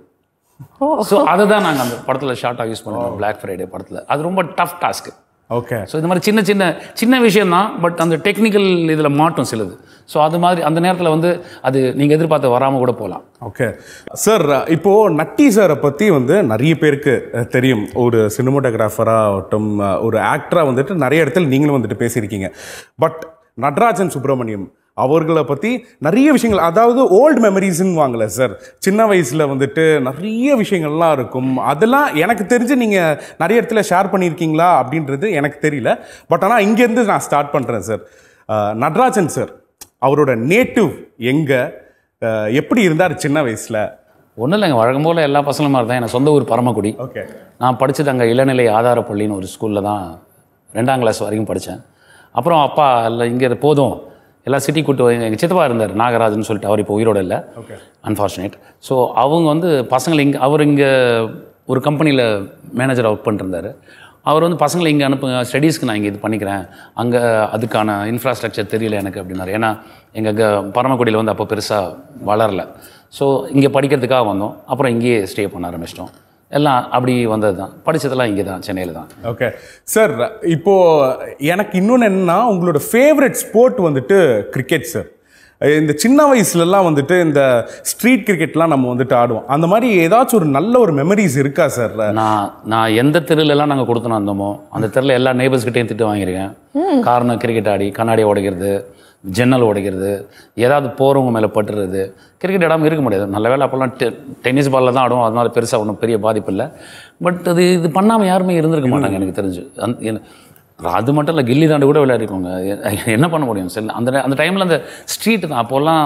ஸோ அதை தான் நாங்கள் அந்த படத்தில் ஷார்ட்டாக யூஸ் பண்ணுவோம் Black ஃப்ரைடே படத்தில் அது ரொம்ப டஃப் டாஸ்க்கு ஓகே ஸோ இந்த மாதிரி சின்ன சின்ன சின்ன விஷயம் தான் பட் அந்த டெக்னிக்கல் இதில் மாட்டும் சிலது ஸோ அது மாதிரி அந்த நேரத்தில் வந்து அது நீங்கள் எதிர்பார்த்து வராமல் கூட போகலாம் ஓகே சார் இப்போ நட்டி சாரை பற்றி வந்து நிறைய பேருக்கு அஹ், தெரியும் ஒரு சினிமோட்டோகிராஃபராகட்டும் ஒரு ஆக்டராக வந்துட்டு நிறைய இடத்துல நீங்களும் வந்துட்டு பேசியிருக்கீங்க பட் நடராஜன் சுப்பிரமணியம் அவர்களை பற்றி நிறைய விஷயங்கள் அதாவது ஓல்டு மெமரிஸ்ன்னு வாங்கல சார் சின்ன வயசில் வந்துட்டு நிறைய விஷயங்கள்லாம் இருக்கும் அதெல்லாம் எனக்கு தெரிஞ்சு நீங்கள் நிறைய இடத்துல ஷேர் பண்ணியிருக்கீங்களா அப்படின்றது எனக்கு தெரியல பட் ஆனால் இங்கேருந்து நான் ஸ்டார்ட் பண்ணுறேன் சார் நடராஜன் சார் அவரோட நேட்டிவ் எங்கே எப்படி இருந்தார் சின்ன வயசில் ஒன்றும் இல்லைங்க வழக்கம் போல் எல்லா பசங்களும் மாதிரி தான் எனக்கு சொந்த ஊர் பரமக்குடி ஓகே நான் படித்தது அங்கே இளநிலை ஆதார பள்ளின்னு ஒரு ஸ்கூலில் தான் ரெண்டாம் கிளாஸ் வரைக்கும் படித்தேன் அப்புறம் அப்பா இல்லை இங்கே போதும் எல்லாம் சிட்டி கூட்டு எங்கள் சித்தப்பா இருந்தார் நாகராஜன் சொல்லிட்டு அவர் இப்போ உயிரோட இல்லை ஓகே அன்ஃபார்ச்சுனேட் ஸோ அவங்க வந்து பசங்களை இங்கே அவர் இங்கே ஒரு கம்பெனியில் மேனேஜர் ஒர்க் பண்ணிருந்தார் அவர் வந்து பசங்களை இங்கே அனுப்புங்க ஸ்டடீஸ்க்கு நான் இங்கே இது பண்ணிக்கிறேன் அங்கே அதுக்கான இன்ஃப்ராஸ்ட்ரக்சர் தெரியல எனக்கு அப்படின்னாரு ஏன்னா எங்கள் க பரமக்குடியில் வந்து அப்போ பெருசாக வளரல ஸோ இங்கே படிக்கிறதுக்காக வந்தோம் அப்புறம் இங்கேயே ஸ்டே பண்ண ஆரம்பிச்சிட்டோம் எல்லாம் அப்படி வந்தது தான் படித்ததெல்லாம் இங்கே தான் சென்னையில் தான் ஓகே சார் இப்போ எனக்கு இன்னொன்று என்னன்னா உங்களோட ஃபேவரட் ஸ்போர்ட் வந்துட்டு கிரிக்கெட் சார் இந்த சின்ன வயசுலலாம் வந்துட்டு இந்த ஸ்ட்ரீட் கிரிக்கெட்லாம் நம்ம வந்துட்டு ஆடுவோம் அந்த மாதிரி ஏதாச்சும் ஒரு நல்ல ஒரு மெமரிஸ் இருக்கா சார் நான் நான் எந்த தெருலெல்லாம் நாங்கள் கொடுத்துனோம் வந்தோமோ அந்த தெருல எல்லா நeighbours-கிட்டயும் திட்டு வாங்கியிருக்கேன் காரணம் கிரிக்கெட் ஆடி கண்ணாடியை உடைக்கிறது ஜன்னல் உடைக்கிறது ஏதாவது போகிறவங்க மேலே பட்டுறது கிரிக்கெட் இடாமல் இருக்க முடியாது நல்ல வேளை அப்போல்லாம் டெ டென்னிஸ் பாலில் தான் ஆடுவோம் அதனால பெருசாக ஒன்றும் பெரிய பாதிப்பு இல்லை பட் அது இது பண்ணாமல் யாருமே இருந்திருக்க மாட்டாங்க எனக்கு தெரிஞ்சு அந் என- அது மட்டும் இல்லை கில்லி தாண்டு கூட விளையாடிருக்கோங்க எ- என்ன பண்ண முடியும் சரி அந்த அந்த டைமில் அந்த ஸ்ட்ரீட் தான் அப்போல்லாம்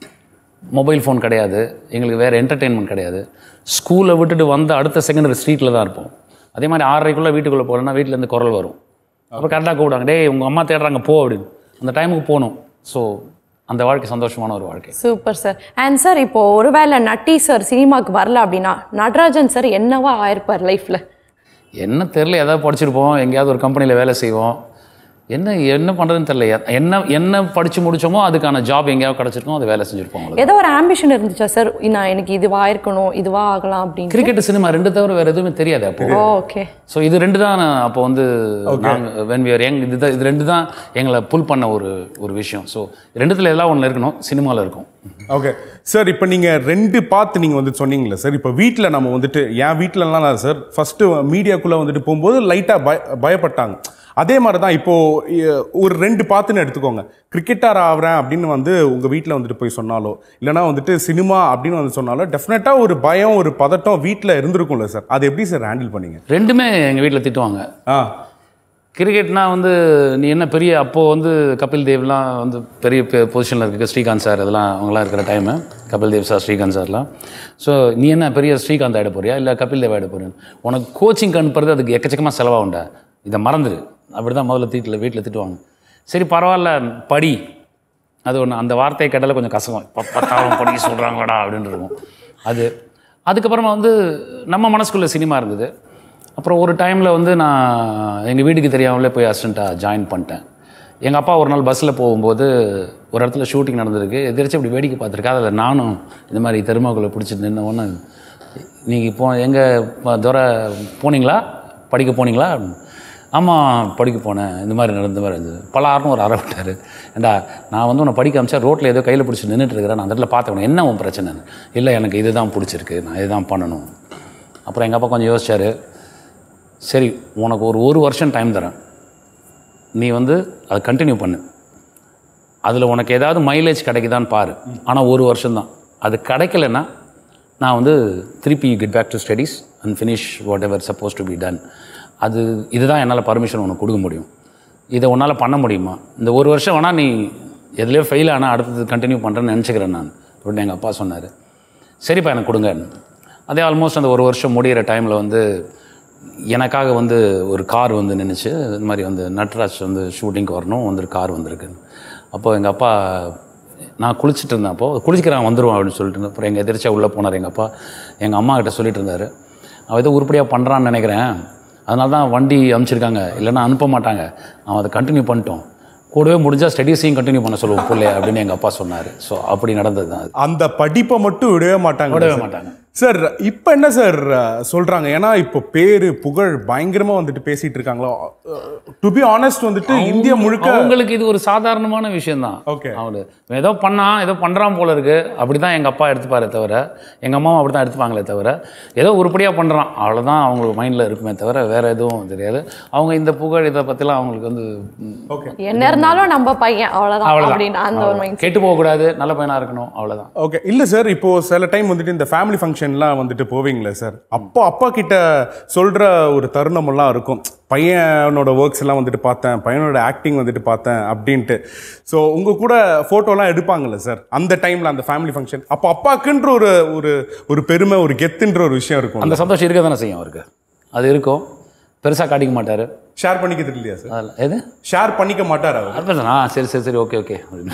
மொபைல் ஃபோன் கிடையாது எங்களுக்கு வேறு என்டர்டெயின்மெண்ட் கிடையாது ஸ்கூலை விட்டுட்டு வந்த அடுத்த செகண்ட் ஸ்ட்ரீட்டில் தான் இருப்போம் அதே மாதிரி ஆறரைக்குள்ளே வீட்டுக்குள்ளே போகலன்னா வீட்டிலேருந்து குரல் வரும் அப்புறம் கரெக்டாக கூப்பிடுவாங்க டேய் உங்கள் அம்மா தேடுறாங்க போ அப்படின்னு அந்த டைமுக்கு போகணும் ஸோ அந்த வாழ்க்கை சந்தோஷமான ஒரு வாழ்க்கை சூப்பர் சார் அண்ட் சார் இப்போ ஒருவேளை நட்டி சார் சினிமாக்கு வரல அப்படின்னா நடராஜன் சார் என்னவா ஆயிருப்பார் லைஃப்ல என்ன தெரில ஏதாவது படிச்சிருப்போம் எங்கேயாவது ஒரு கம்பெனியில் வேலை செய்வோம் என்ன என்ன பண்ணுறதுன்னு தெரில என்ன என்ன படித்து முடிச்சோமோ அதுக்கான ஜாப் எங்கேயாவது கிடச்சிருக்கோம் அது வேலை செஞ்சுருப்போம் அவ்வளவுதான். ஏதோ ஒரு ஆம்பிஷன் இருந்துச்சா சார் நான் எனக்கு இதுவா இருக்கணும் இதுவா ஆகலாம் அப்படின்னு கிரிக்கெட் சினிமா ரெண்டு தவிர வேறு எதுவுமே தெரியாது அப்போ ஓகே ஸோ இது ரெண்டு தான் நான் அப்போ வந்து நாங்கள் வென் வியர் யங் இது தான் இது ரெண்டு தான் எங்களை புல் பண்ண ஒரு ஒரு விஷயம் ஸோ ரெண்டுத்தில் எல்லாம் ஒன்று இருக்கணும் சினிமாவில் இருக்கும் ஓகே சார் இப்போ நீங்கள் ரெண்டு பார்த்து நீங்கள் வந்து சொன்னீங்களே சார் இப்போ வீட்டில் நம்ம வந்துட்டு என் வீட்டிலலாம் சார் ஃபஸ்ட்டு மீடியாக்குள்ளே வந்துட்டு போகும்போது லைட்டாக பய பயப்பட்டாங்க அதே மாதிரி தான் இப்போது ஒரு ரெண்டு பார்த்துன்னு எடுத்துக்கோங்க கிரிக்கெட்டர் ஆகிறேன் அப்படின்னு வந்து உங்கள் வீட்டில் வந்துட்டு போய் சொன்னாலோ இல்லைனா வந்துட்டு சினிமா அப்படின்னு வந்து சொன்னாலோ டெஃபினட்டாக ஒரு பயம் ஒரு பதட்டம் வீட்டில் இருந்திருக்கும்ல சார் அது எப்படி சார் ஹேண்டில் பண்ணீங்க ரெண்டுமே எங்கள் வீட்டில் திட்டுவாங்க ஆ கிரிக்கெட்னா வந்து நீ என்ன பெரிய அப்போது வந்து கபில் தேவ்லாம் வந்து பெரிய பொசிஷனில் இருக்கு ஸ்ரீகாந்த் சார் இதெல்லாம் அவங்களாம் இருக்கிற டைமு கபில் தேவ் சார் ஸ்ரீகாந்த் சார்லாம் ஸோ நீ என்ன பெரிய ஸ்ரீகாந்த் ஆகிட போறியா இல்லை கபில் தேவ் ஆகிட போறியா உனக்கு கோச்சிங் அனுப்புறது அதுக்கு எக்கச்சக்கமாக செலவாகுண்டா இதை மறந்துடு அப்படி தான் முதல்ல தீட்டில் வீட்டில் திட்டுவாங்க சரி பரவாயில்ல படி அது ஒன்று அந்த வார்த்தையை கேட்டாலே கொஞ்சம் கசகம் இப்போ பத்தாவும் படிக்க சொல்கிறாங்களாடா அப்படின்னு இருக்கும் அது அதுக்கப்புறமா வந்து நம்ம மனசுக்குள்ளே சினிமா இருந்தது அப்புறம் ஒரு டைமில் வந்து நான் எங்கள் வீட்டுக்கு தெரியாமலே போய் அசிஸ்டண்ட்டாக ஜாயின் பண்ணிட்டேன் எங்கள் அப்பா ஒரு நாள் பஸ்ஸில் போகும்போது ஒரு இடத்துல ஷூட்டிங் நடந்திருக்கு எதிர்த்து இப்படி வேடிக்கை பார்த்துருக்கேன் அதில் நானும் இந்த மாதிரி தெருமாக்குள்ளே பிடிச்சிட்டு நின்ன ஒன்று நீங்கள் இப்போ எங்கே துறை போனீங்களா படிக்க போனீங்களா ஆமாம் படிக்க போனேன் இந்த மாதிரி நடந்த மாதிரி இருந்தது பலாருன்னு ஒரு அறை விட்டார் ஏண்டா நான் வந்து உன்னை படிக்க அமிச்சா ரோட்டில் ஏதோ கையில் பிடிச்சி நின்றுட்டு இருக்கிறேன் நான் அந்த இடத்துல பார்த்தவன என்ன உன் பிரச்சனை இல்லை எனக்கு இதுதான் பிடிச்சிருக்கு நான் இதுதான் பண்ணணும் அப்புறம் எங்கள் அப்பா கொஞ்சம் யோசிச்சாரு சரி உனக்கு ஒரு ஒரு வருஷம் டைம் தரேன் நீ வந்து அதை கண்டினியூ பண்ணு அதில் உனக்கு ஏதாவது மைலேஜ் கிடைக்குதான்னு பாரு ஆனால் ஒரு வருஷம்தான் அது கிடைக்கலன்னா நான் வந்து திருப்பி get back to studies and finish whatever suppose to be done அது இதுதான் என்னால் பர்மிஷன் உனக்கு கொடுக்க முடியும் இதை உன்னால் பண்ண முடியுமா இந்த ஒரு வருஷம் வேணால் நீ எதுலேயோ ஃபெயில் ஆனால் அடுத்தது கண்டினியூ பண்ணுறேன்னு நினச்சிக்கிறேன் நான் அப்படின்னு எங்கள் அப்பா சொன்னார் சரிப்பா எனக்கு கொடுங்க அதே ஆல்மோஸ்ட் அந்த ஒரு வருஷம் முடிகிற டைமில் வந்து எனக்காக வந்து ஒரு கார் வந்து நின்றுச்சு இந்த மாதிரி வந்து நட்ராஜ் வந்து ஷூட்டிங்க்கு வரணும் வந்து கார் வந்திருக்கு அப்போ எங்கள் அப்பா நான் குளிச்சுட்டு இருந்தேன் அப்போது குளிச்சுக்கிறான் வந்துடுவான் அப்படின்னு சொல்லிட்டு இருந்தேன். அப்புறம் எங்கள் எதிர்ச்சியாக உள்ளே போனார் எங்கள் அப்பா எங்கள் அம்மா கிட்ட சொல்லிட்டு இருந்தார் அவன் ஏதோ உருப்படியாக பண்ணுறான்னு நினைக்கிறேன் அதனால தான் வண்டி அனுப்பிச்சிருக்காங்க இல்லைன்னா அனுப்ப மாட்டாங்க அவன் அதை கண்டினியூ பண்ணிட்டோம் கூடவே முடிஞ்சால் ஸ்டடீஸையும் கண்டினியூ பண்ண சொல்லுவோம் பிள்ளைய அப்படின்னு எங்கள் அப்பா சொன்னார் ஸோ அப்படி நடந்தது தான் அது அந்த படிப்பை மட்டும் விடவே மாட்டாங்க விடவே மாட்டாங்க சார் இப்போ என்ன சார் சொல்றாங்க ஏன்னா இப்போ பேரு புகழ் பயங்கரமா வந்துட்டு பேசிட்டு இருக்காங்களோ டு பி ஆனஸ்ட் வந்துட்டு இந்தியா முழுக்க அவங்களுக்கு இது ஒரு சாதாரணமான விஷயம் தான் Okay. அவரு இவன் ஏதோ பண்ணான் ஏதோ பண்றான் போல இருக்கு அப்படிதான் எங்க அப்பா எடுத்துப்பாரே தவிர எங்க அம்மாவும் அப்படிதான் எடுத்துப்பாங்களே தவிர ஏதோ உருப்படியா பண்றான் அவ்வளவுதான் அவங்களுக்கு மைண்ட்ல இருக்குமே தவிர வேற எதுவும் தெரியாது அவங்க இந்த புகழ் இதை பத்திலாம் அவங்களுக்கு வந்து ம், ஓகே என்ன இருந்தாலும் நம்ம பையன் அவ்வளவுதான் அவ்வளவுதான் அப்படின்னு அந்த ஒரு அவ்வளவுதான். மைண்ட் கெட்டு போகக்கூடாது நல்ல பையனா இருக்கணும் அவ்வளவுதான் ஓகே இல்ல சார் இப்போ சில டைம் வந்துட்டு இந்த ஃபேமிலி ஃபங்க்ஷன்லாம் வந்துட்டு போவீங்களே சார் அப்போ அப்பா கிட்ட சொல்ற ஒரு தருணமெல்லாம் இருக்கும் பையனோட ஒர்க்ஸ் எல்லாம் வந்துட்டு பார்த்தேன் பையனோட ஆக்டிங் வந்துட்டு பார்த்தேன் அப்படின்ட்டு ஸோ உங்க கூட ஃபோட்டோலாம் எடுப்பாங்கல்ல சார் அந்த டைம்ல அந்த ஃபேமிலி ஃபங்க்ஷன் அப்போ அப்பாக்குன்ற ஒரு ஒரு ஒரு பெருமை ஒரு கெத்துன்ற ஒரு விஷயம் இருக்கும் அந்த சந்தோஷம் இருக்க தானே செய்யும் அவருக்கு அது இருக்கும் பெருசா காட்டிக்க மாட்டாரு ஷேர் பண்ணிக்கிறது இல்லையா சார் அதில் எது ஷேர் பண்ணிக்க மாட்டார் அவர் அது ஆ சரி சரி சரி ஓகே ஓகே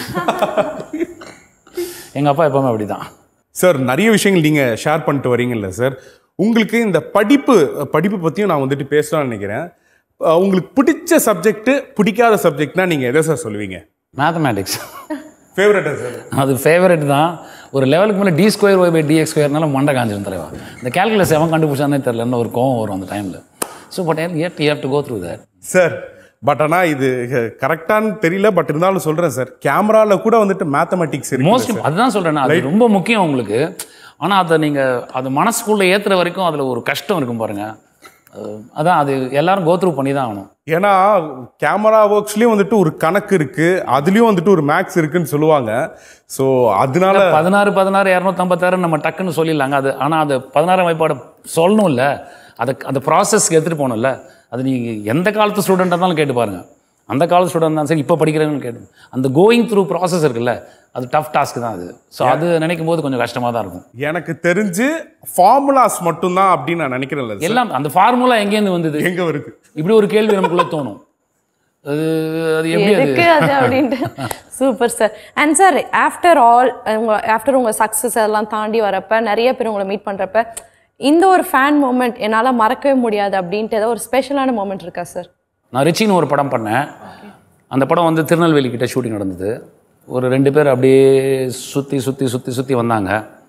எங்க அப்பா எப்பவுமே அப்படிதான் சார் நிறைய விஷயங்கள் நீங்க ஷேர் பண்ணிட்டு வரீங்கல்ல சார் உங்களுக்கு இந்த படிப்பு படிப்பு பத்தியும் நான் வந்துட்டு பேசலாம்னு நினைக்கிறேன் அஹ் உங்களுக்கு பிடிச்ச சப்ஜெக்ட் பிடிக்காத சப்ஜெக்ட்னா நீங்க எதை சார் சொல்லுவீங்க மேத்தமேட்டிக்ஸ் ஃபேவரட்டா சார் அது ஃபேவரட் தான் ஒரு லெவலுக்கு மேலே d square y by d x ஸ்கொயர்னால மண்டை காஞ்சிரும் தலைவா இந்த கேல்குலஸ் எவன் கண்டுபிடிச்சானே தெரிலன்னு ஒரு கோவம் வரும் அந்த டைமில் so but yet you have to go through that sir but ஆனா இது கரெக்டான்னு தெரியல பட் இருந்தாலும் சொல்றேன் சார் கேமரால கூட வந்துட்டு மேத்தமெட்டிக்ஸ் இருக்கு மோஸ்ட்லி அதுதான் சொல்கிறேன் அது ரொம்ப முக்கியம் உங்களுக்கு ஆனால் அதை நீங்கள் அது மனசுக்குள்ளே ஏற்றுற வரைக்கும் அதில் ஒரு கஷ்டம் இருக்கும் பாருங்க அது- அதான் அது எல்லாரும் கோத்ரூ பண்ணி தான் ஆகணும் ஏன்னா கேமரா ஒர்க்ஸ்லயும் வந்துட்டு ஒரு கணக்கு இருக்கு அதுலயும் வந்துட்டு ஒரு மேக்ஸ் இருக்குன்னு சொல்லுவாங்க ஸோ அதனால பதினாறு பதினாறு இரநூத்தம்பத்தாறு நம்ம டக்குன்னு சொல்லிடலாங்க அது ஆனால் அது பதினாறாம் வாய்ப்பாடு சொல்லணும்ல அதை அந்த ப்ராசஸ்க்கு எடுத்துகிட்டு போகணும்ல அது நீங்கள் எந்த காலத்து ஸ்டூடெண்ட்டாக இருந்தாலும் கேட்டு பாருங்க அந்த காலத்து ஸ்டூடெண்ட் தான் சரி இப்போ படிக்கிறேன்னு கேட்டு அந்த கோயிங் த்ரூ ப்ராசஸ் இருக்குல்ல அது டஃப் டாஸ்க் தான் அது ஸோ அது நினைக்கும் போது கொஞ்சம் கஷ்டமாக தான் இருக்கும் எனக்கு தெரிஞ்சு ஃபார்முலாஸ் மட்டும்தான் அப்படின்னு நான் நினைக்கிறேன்ல சார் எல்லாம் அந்த ஃபார்முலா எங்கேருந்து வந்தது எங்க வருது இப்படி ஒரு கேள்வி நமக்குள்ள தோணும் அது அது எப்படி அது எதுக்கு அது அப்படின்ட்டு super sir and sir after all உங்க ஆஃப்டர் உங்க சக்ஸஸ் எல்லாம் தாண்டி வரப்ப நிறைய பேர் உங்களை மீட் பண்றப்ப இந்த ஒரு ஃபேன் மூமெண்ட் என்னால மறக்கவே முடியாது அப்படின்ட்டு ஏதோ ஒரு ஸ்பெஷலான மூமெண்ட் இருக்கா சார் நான் ரிச்சின்னு ஒரு படம் பண்ணேன் அந்த படம் வந்து திருநெல்வேலி கிட்ட ஷூட்டிங் நடந்தது ஒரு ரெண்டு பேர் அப்படியே சுற்றி சுற்றி சுற்றி சுற்றி வந்தாங்க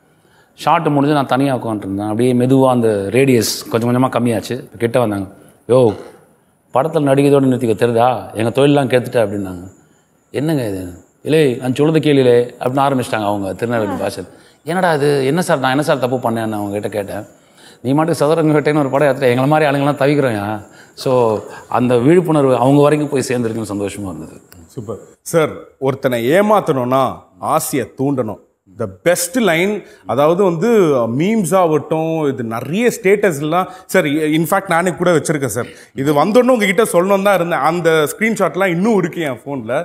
ஷார்ட் முடிஞ்சு நான் தனியாக உட்காந்துருந்தேன் அப்படியே மெதுவாக அந்த ரேடியஸ் கொஞ்சம் கொஞ்சமாக கம்மியாச்சு இப்ப கிட்ட வந்தாங்க யோ படத்தில் நடிக்கிறதோடு நிறுத்திக்க தெரியுதா எங்கள் தொழிலெலாம் கேத்துட்ட அப்படின்னாங்க என்னங்க இது இல்லை நான் சொல்லுறது கேள்விலே அப்படின்னு ஆரம்பிச்சிட்டாங்க அவங்க திருநெல்வேலி பாஷை என்னடா இது என்ன சார் நான் என்ன சார் தப்பு பண்ணேன்னு அவங்க கிட்ட கேட்டேன் நீ மாட்டுக்கு சதுரங்க வேட்டைன்னு ஒரு படம் எடுத்துட்டு எங்களை மாதிரி ஆளுங்கெல்லாம் தவிக்கிறோம் ஸோ அந்த விழிப்புணர்வு அவங்க வரைக்கும் போய் சேர்ந்துருக்குன்னு சந்தோஷமாக இருந்தது சூப்பர் சார் ஒருத்தனை ஏமாத்தணும்னா ஆசையை தூண்டணும் த பெஸ்ட் லைன் அதாவது வந்து மீம்ஸ் ஆகட்டும் இது நிறைய ஸ்டேட்டஸ்லாம் சார் இன்ஃபேக்ட் நானே கூட வச்சிருக்கேன் சார் இது வந்தோடனே உங்ககிட்ட சொல்லணும் தான் இருந்தேன் அந்த ஸ்க்ரீன்ஷாட்லாம் இன்னும் இருக்கு என் ஃபோனில்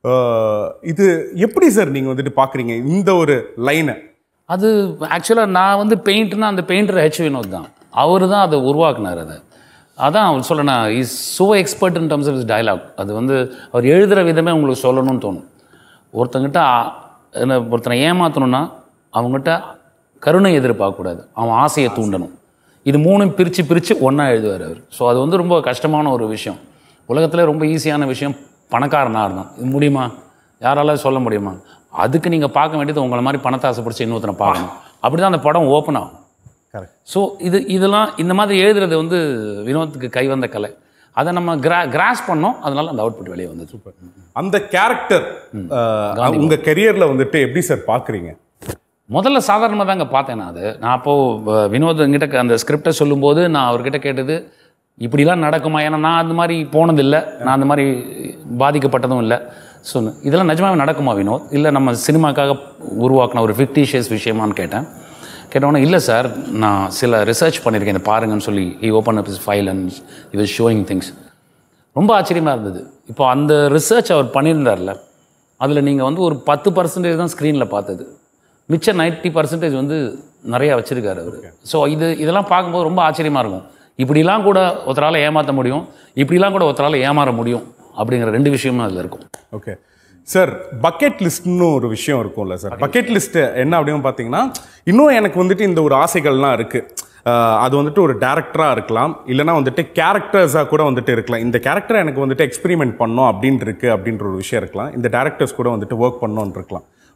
இது எப்படி சார் நீங்கள் வந்துட்டு பார்க்குறீங்க இந்த ஒரு லைனை அது ஆக்சுவலாக நான் வந்து பெயிண்ட்னா அந்த பெயிண்டர் ஹெச் வினோத் தான் அவர் தான் அதை உருவாக்குனார் அதை அதான் அவர் சொல்லணா is so expert in terms of his dialogue அது வந்து அவர் எழுதுகிற விதமே உங்களுக்கு சொல்லணும்னு தோணும் ஒருத்தங்கிட்ட ஆ- என்ன ஒருத்தனை ஏமாற்றணும்னா அவங்ககிட்ட கருணை எதிர்பார்க்கக்கூடாது அவன் ஆசையை தூண்டணும் இது மூணும் பிரித்து பிரித்து ஒன்றா எழுதுவார் அவர் ஸோ அது வந்து ரொம்ப கஷ்டமான ஒரு விஷயம் உலகத்தில் ரொம்ப ஈஸியான விஷயம் பணக்காரனாக இருந்தான் இது முடியுமா யாரால சொல்ல முடியுமா அதுக்கு நீங்கள் பார்க்க வேண்டியது உங்களை மாதிரி பணத்தை ஆசைப்பிடிச்சு இன்னொருத்தனை பார்க்கணும் அப்படி தான் அந்த படம் ஓப்பன் ஆகும் கரெக்ட் ஸோ இது இதெல்லாம் இந்த மாதிரி எழுதுறது வந்து வினோத்துக்கு கை வந்த கலை அதை நம்ம கிரா கிராஸ் பண்ணோம் அதனால அந்த அவுட்புட் வெளியே வந்தது சூப்பர் அந்த கேரக்டர் உங்கள் கெரியரில் வந்துட்டு எப்படி சார் பார்க்குறீங்க முதல்ல சாதாரணமாக தாங்க பார்த்தேன் நான் அது நான் அப்போது வினோத் என்கிட்ட அந்த ஸ்கிரிப்டை சொல்லும்போது நான் அவர்கிட்ட கேட்டது இப்படிலாம் நடக்குமா ஏன்னா நான் அந்த மாதிரி போனதில்லை நான் அந்த மாதிரி பாதிக்கப்பட்டதும் இல்லை ஸோ இதெல்லாம் நிஜமாவே நடக்குமா வினோத் இல்லை நம்ம சினிமாக்காக உருவாக்கின ஒரு ஃபிக்டிஷியஸ் விஷயமான்னு கேட்டேன் கேட்டோன்னே இல்லை சார் நான் சில ரிசர்ச் பண்ணியிருக்கேன் இதை பாருங்கன்னு சொல்லி he open up is file and I was showing things ரொம்ப ஆச்சரியமாக இருந்தது இப்போ அந்த ரிசர்ச் அவர் பண்ணியிருந்தார்ல அதில் நீங்கள் வந்து ஒரு பத்து பர்சன்டேஜ் தான் ஸ்க்ரீனில் பார்த்தது மிச்ச 90% பர்சன்டேஜ் வந்து நிறையா வச்சுருக்காரு அவர் ஸோ இது இதெல்லாம் பார்க்கும்போது ரொம்ப ஆச்சரியமாக இருக்கும் இப்படிலாம் கூட ஒருத்தரால் ஏமாற்ற முடியும் இப்படிலாம் கூட ஒருத்தரால் ஏமாற முடியும் அப்படிங்கிற ரெண்டு விஷயமும் அதில் இருக்கும் ஓகே சார் பக்கெட் லிஸ்ட்னு ஒரு விஷயம் இருக்கும்ல சார் பக்கெட் லிஸ்ட் என்ன அப்படின்னு பார்த்தீங்கன்னா இன்னும் எனக்கு வந்துட்டு இந்த ஒரு ஆசைகள்லாம் இருக்கு அஹ் அது வந்துட்டு ஒரு டேரக்டராக இருக்கலாம் இல்லைனா வந்துட்டு கேரக்டர்ஸாக கூட வந்துட்டு இருக்கலாம் இந்த கேரக்டரை எனக்கு வந்துட்டு எக்ஸ்பெரிமெண்ட் பண்ணோம் அப்படின்னு இருக்கு அப்படின்ற ஒரு விஷயம் இருக்கலாம் இந்த டேரக்டர்ஸ் கூட வந்துட்டு ஒர்க் பண்ணோன்னு இருக்கலாம்